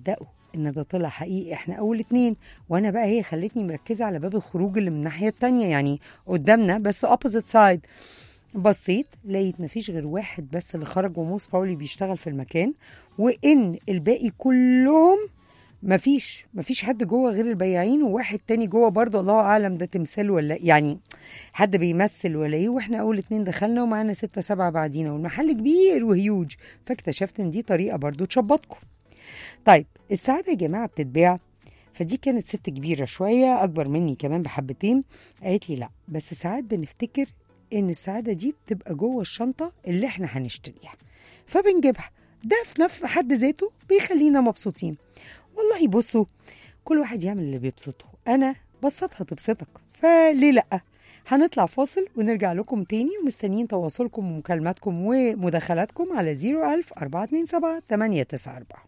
Speaker 2: ان ده طلع حقيقي احنا اول اتنين وانا بقى هي خلتني مركزه على باب الخروج اللي من الناحيه التانية يعني قدامنا بس اوبوزيت سايد بصيت لقيت مفيش غير واحد بس اللي خرج وموس باولي بيشتغل في المكان وان الباقي كلهم مفيش مفيش حد جوه غير البياعين وواحد تاني جوه برضه الله اعلم ده تمثال ولا يعني حد بيمثل ولا ايه واحنا اول اتنين دخلنا ومعانا ستة سبعة بعدينا والمحل كبير وهيوج فاكتشفت ان دي طريقة برضه تشبطكم طيب السعادة يا جماعة بتتباع فدي كانت ست كبيرة شوية أكبر مني كمان بحبتين قالت لي لا بس ساعات بنفتكر إن السعادة دي بتبقى جوه الشنطة اللي إحنا هنشتريها فبنجيبها ده في نفس حد ذاته بيخلينا مبسوطين والله بصوا كل واحد يعمل اللي بيبسطه أنا بسطها تبسطك فليه لأ هنطلع فاصل ونرجع لكم تاني ومستنيين تواصلكم ومكالماتكم ومداخلاتكم على 01000 427 894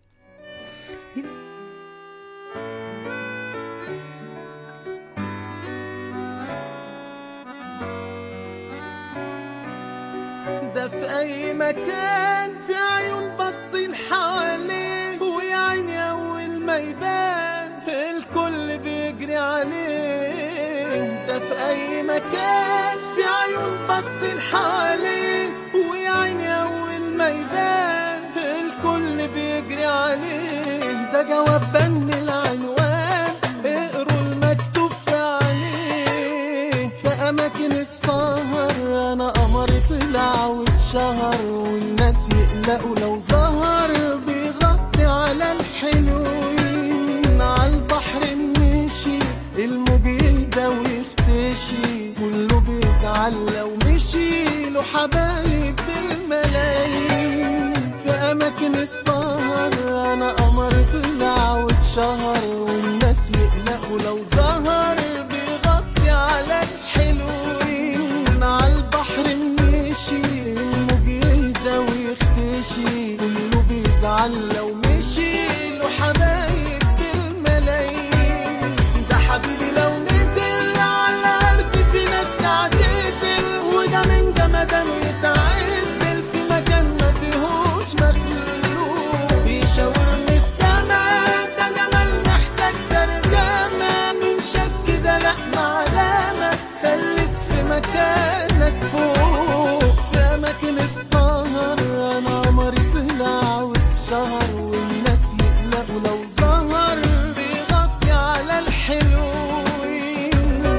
Speaker 8: ده في اي مكان في عيون باصين حواليه ويا عيني اول ما يبان الكل بيجري عليه ده في اي مكان في عيون باصين حواليه ويا عيني اول ما يبان الكل بيجري عليه ده جواب بن العنوان اقروا المكتوب في عليه في اماكن السهر انا قمر طلع واتشهر والناس يقلقوا لو ظهر بيغطي على الحلوين على البحر مشي الموج يهدى ويختشي كله بيزعل لو مشي له حبايب بالملايين في اماكن السهر انا قمر طلع واتشهر والناس يقلقوا لو ظهر بيغطي على الحلوين على البحر مشي الموج يهدى ويختشي كله بيزعل لو مشي له حبايب بالملايين ده حبيبي لو نزل على الارض في ناس تعتزل وده من جمدان يتعزل في مكان ما فيهوش مخلوق بيشاور من السما ده جمال محتاج ترجمة من شاف كده لا معلمة خليك في مكانك فوق في أماكن السهر أنا قمري طلع واتشهر والناس يقلقوا لو ظهر بيغطي على الحلوين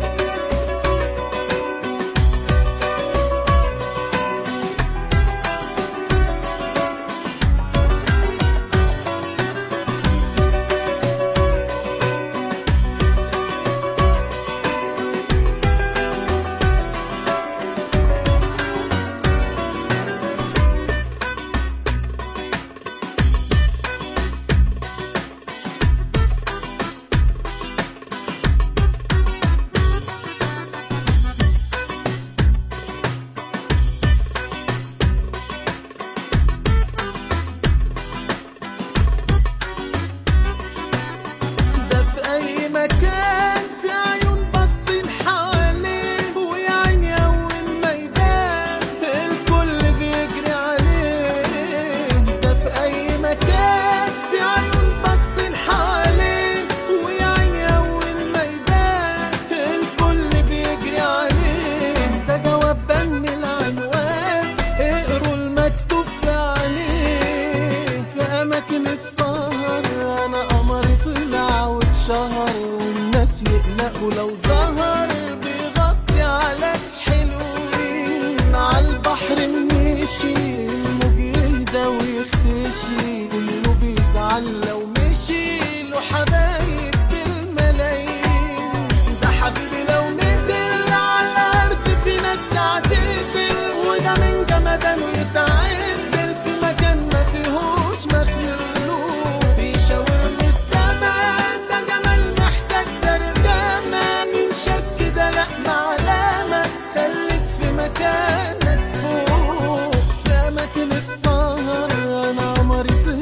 Speaker 8: ده في أي مكان في عيون باصين حواليه ويا عيني أول ما يبان الكل بيجري عليه ده في أي مكان في عيون باصين حواليه ويا عيني أول ما يبان الكل بيجري عليه ده جواب بن العنوان اقروا المكتوب في عليه في أماكن السهر أنا قمر طلع واتشهر والناس يقلقوا لو ظهر بيغطي على الحلوين على البحر مشي الموج يهدى ويختشي كله بيزعل لو مشي له حبايب بالملايين ده حبيبي لو نزل على الأرض في ناس تعتزل وده من جمدان يتعزل في مكان ما فيهوش مخلوق بيشاور من السما ده جمال محتاج ترجمة من شاف كده لا معلمة خليك في مكانك فوق في أماكن السهر أنا قمري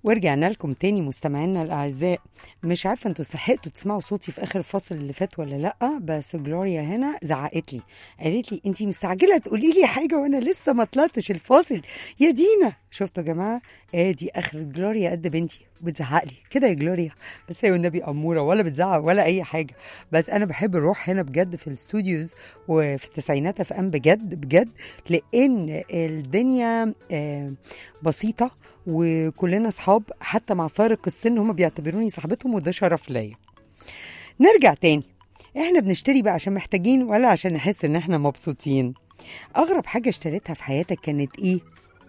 Speaker 2: ورجعنا لكم تاني مستمعينا الاعزاء مش عارفه انتوا استحقتوا تسمعوا صوتي في اخر الفصل اللي فات ولا لا بس جلوريا هنا زعقت لي قالت لي انتي مستعجله تقولي لي حاجه وانا لسه ما طلعتش الفاصل يا دينا شفتوا يا جماعه ادي اخر جلوريا قد بنتي بتزعق لي كده يا جلوريا بس هي والنبي اموره ولا بتزعق ولا اي حاجه بس انا بحب الروح هنا بجد في الاستوديوز وفي التسعينات اف ام بجد بجد لان الدنيا آه، بسيطه وكلنا اصحاب حتى مع فارق السن هم بيعتبروني صاحبتهم وده شرف ليا نرجع تاني احنا بنشتري بقى عشان محتاجين ولا عشان نحس ان احنا مبسوطين اغرب حاجه اشتريتها في حياتك كانت ايه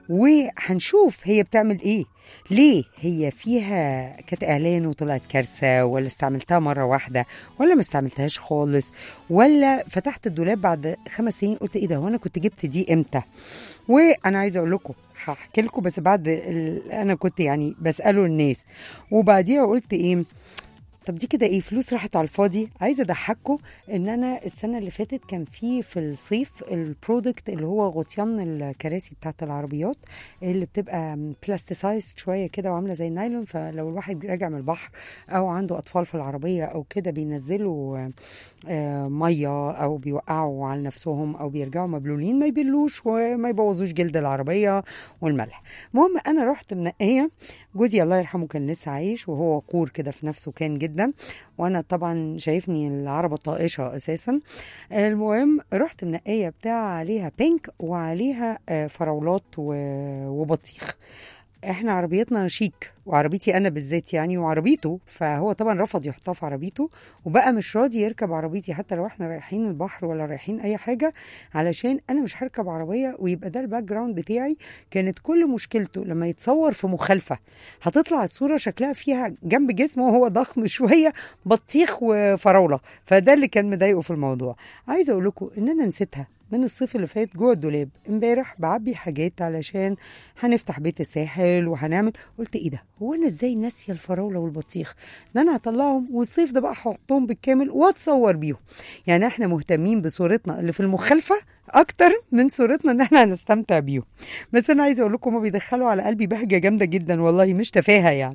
Speaker 2: وهنشوف هي بتعمل ايه ليه هي فيها كانت اعلان وطلعت كارثه ولا استعملتها مره واحده ولا ما استعملتهاش خالص ولا فتحت الدولاب بعد خمس سنين قلت ايه ده وانا كنت جبت دي امتى وانا عايزه اقول لكم هحكي لكم بس بعد ال... انا كنت يعني بساله الناس وبعديها قلت ايه طب دي كده ايه فلوس راحت على الفاضي عايزه اضحككم ان انا السنه اللي فاتت كان في في الصيف البرودكت اللي هو غطيان الكراسي بتاعت العربيات اللي بتبقى بلاستيسايز شويه كده وعامله زي النايلون فلو الواحد راجع من البحر او عنده اطفال في العربيه او كده بينزلوا آه، ميه او بيوقعوا على نفسهم او بيرجعوا مبلولين ما يبلوش وما يبوظوش جلد العربيه والملح المهم انا رحت منقيه جوزي الله يرحمه كان لسه عايش وهو وقور كده في نفسه كان جدا وانا طبعا شايفني العربه طائشه اساسا المهم رحت منقيه بتاع عليها بينك وعليها آه، فراولات و- وبطيخ احنا عربيتنا شيك وعربيتي انا بالذات يعني وعربيته فهو طبعا رفض يحطها في عربيته وبقى مش راضي يركب عربيتي حتى لو احنا رايحين البحر ولا رايحين اي حاجه علشان انا مش هركب عربيه ويبقى ده الباك جراوند بتاعي كانت كل مشكلته لما يتصور في مخالفه هتطلع الصوره شكلها فيها جنب جسمه وهو ضخم شويه بطيخ وفراوله فده اللي كان مضايقه في الموضوع عايزه اقول لكم ان انا نسيتها من الصيف اللي فات جوه الدولاب امبارح بعبي حاجات علشان هنفتح بيت الساحل وهنعمل قلت ايه ده هو انا ازاي ناسيه الفراوله والبطيخ ده انا هطلعهم والصيف ده بقى هحطهم بالكامل واتصور بيهم يعني احنا مهتمين بصورتنا اللي في المخالفه اكتر من صورتنا ان احنا هنستمتع بيهم بس انا عايزه اقول لكم هما بيدخلوا على قلبي بهجه جامده جدا والله مش تفاهه يعني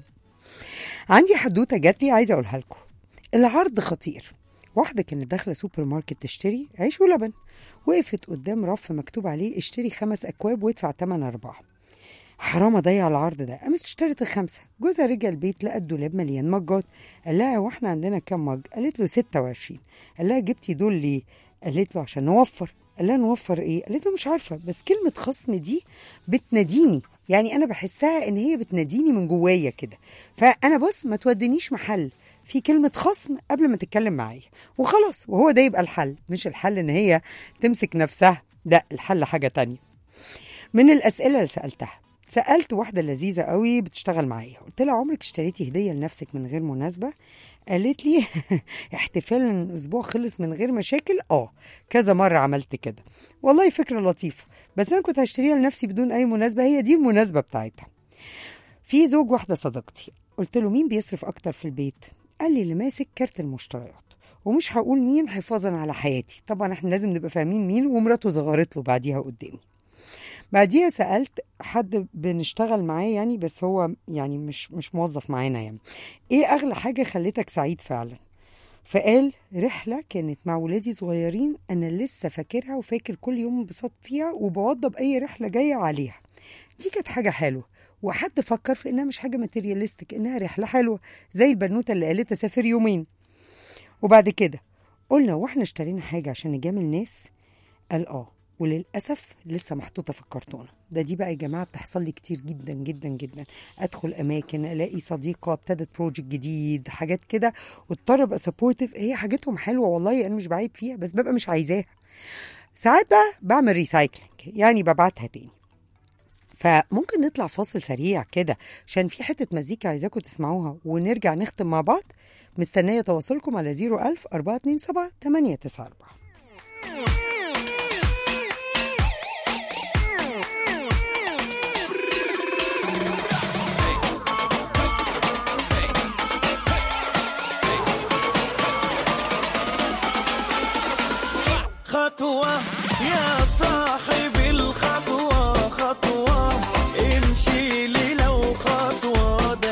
Speaker 2: عندي حدوته جات لي عايزه اقولها لكم العرض خطير واحدة كانت داخلة سوبر ماركت تشتري عيش ولبن وقفت قدام رف مكتوب عليه اشتري خمس أكواب وادفع تمن أربعة حرام أضيع العرض ده قامت اشترت الخمسة جوزها رجع البيت لقى الدولاب مليان مجات قال لها واحنا عندنا كام مج قالت له 26 قال لها جبتي دول ليه قالت له عشان نوفر قال لها نوفر ايه قالت له مش عارفة بس كلمة خصم دي بتناديني يعني انا بحسها ان هي بتناديني من جوايا كده فانا بص ما تودنيش محل في كلمة خصم قبل ما تتكلم معايا وخلاص وهو ده يبقى الحل مش الحل ان هي تمسك نفسها لا الحل حاجة تانية من الأسئلة اللي سألتها سألت واحدة لذيذة قوي بتشتغل معايا قلت لها عمرك اشتريتي هدية لنفسك من غير مناسبة قالت لي احتفال ان الاسبوع خلص من غير مشاكل اه كذا مرة عملت كده والله فكرة لطيفة بس انا كنت هشتريها لنفسي بدون اي مناسبة هي دي المناسبة بتاعتها في زوج واحدة صديقتي قلت له مين بيصرف اكتر في البيت قال لي اللي ماسك كارت المشتريات ومش هقول مين حفاظا على حياتي طبعا احنا لازم نبقى فاهمين مين ومراته صغرت له بعديها قدامي بعديها سألت حد بنشتغل معاه يعني بس هو يعني مش مش موظف معانا يعني ايه اغلى حاجة خلتك سعيد فعلا فقال رحلة كانت مع ولادي صغيرين أنا لسه فاكرها وفاكر كل يوم انبسطت فيها وبوضب أي رحلة جاية عليها دي كانت حاجة حلوة وحد فكر في إنها مش حاجة ماتيرياليستيك إنها رحلة حلوة زي البنوتة اللي قالت أسافر يومين وبعد كده قلنا واحنا اشترينا حاجة عشان نجامل ناس قال اه وللأسف لسه محطوطة في الكرتونة ده دي بقى يا جماعة بتحصل لي كتير جدا جدا جدا أدخل أماكن ألاقي صديقة ابتدت بروجكت جديد حاجات كده واضطر أبقى سبورتيف هي حاجتهم حلوة والله أنا مش بعيب فيها بس ببقى مش عايزاها ساعات بقى بعمل ريسايكلينج يعني ببعتها تاني فممكن نطلع فاصل سريع كده عشان في حتة مزيكا عايزاكم تسمعوها ونرجع نختم مع بعض مستنية تواصلكم على 01000 427 894
Speaker 7: خطوة يا صاحب الخطوة خطوة امشي لي لو خطوة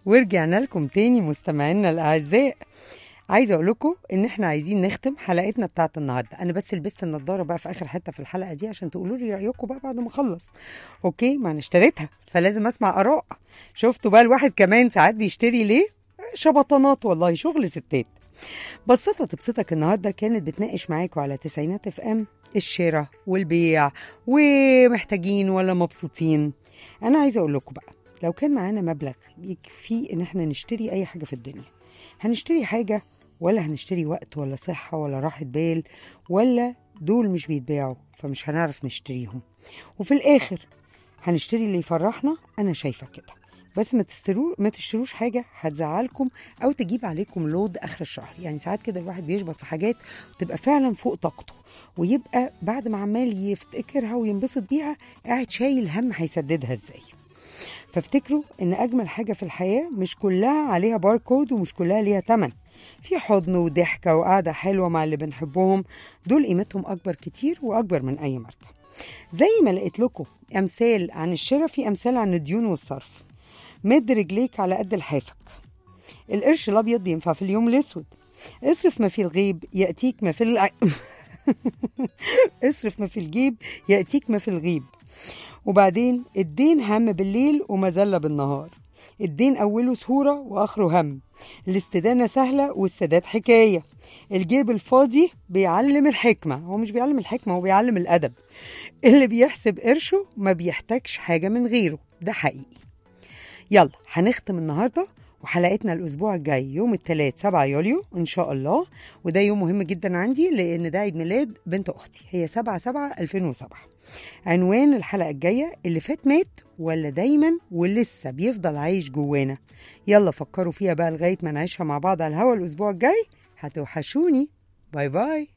Speaker 2: ورجعنا لكم تاني مستمعينا الاعزاء عايزه اقول لكم ان احنا عايزين نختم حلقتنا بتاعت النهارده انا بس لبست النضاره بقى في اخر حته في الحلقه دي عشان تقولوا لي رايكم بقى بعد ما اخلص اوكي ما انا اشتريتها فلازم اسمع اراء شفتوا بقى الواحد كمان ساعات بيشتري ليه شبطانات والله شغل ستات بسطة تبسطك النهاردة كانت بتناقش معاكم على تسعينات اف ام الشراء والبيع ومحتاجين ولا مبسوطين انا عايزة اقول لكم بقى لو كان معانا مبلغ يكفي ان احنا نشتري اي حاجة في الدنيا هنشتري حاجة ولا هنشتري وقت ولا صحة ولا راحة بال ولا دول مش بيتباعوا فمش هنعرف نشتريهم وفي الاخر هنشتري اللي يفرحنا انا شايفة كده بس ما تسترو ما تشتروش حاجه هتزعلكم او تجيب عليكم لود اخر الشهر يعني ساعات كده الواحد بيشبط في حاجات وتبقى فعلا فوق طاقته ويبقى بعد ما عمال يفتكرها وينبسط بيها قاعد شايل هم هيسددها ازاي فافتكروا ان اجمل حاجه في الحياه مش كلها عليها باركود ومش كلها ليها تمن في حضن وضحكه وقعده حلوه مع اللي بنحبهم دول قيمتهم اكبر كتير واكبر من اي ماركه زي ما لقيت لكم امثال عن الشراء في امثال عن الديون والصرف مد رجليك على قد لحافك القرش الابيض بينفع في اليوم الاسود اصرف ما في الغيب ياتيك ما في الع... اصرف ما في الجيب ياتيك ما في الغيب وبعدين الدين هم بالليل ومذلة بالنهار الدين أوله سهورة وآخره هم الاستدانة سهلة والسداد حكاية الجيب الفاضي بيعلم الحكمة هو مش بيعلم الحكمة هو بيعلم الأدب اللي بيحسب قرشه ما بيحتاجش حاجة من غيره ده حقيقي يلا هنختم النهارده وحلقتنا الاسبوع الجاي يوم الثلاث 7 يوليو ان شاء الله وده يوم مهم جدا عندي لان ده عيد ميلاد بنت اختي هي 7 7 2007 عنوان الحلقه الجايه اللي فات مات ولا دايما ولسه بيفضل عايش جوانا يلا فكروا فيها بقى لغايه ما نعيشها مع بعض على الهوا الاسبوع الجاي هتوحشوني باي باي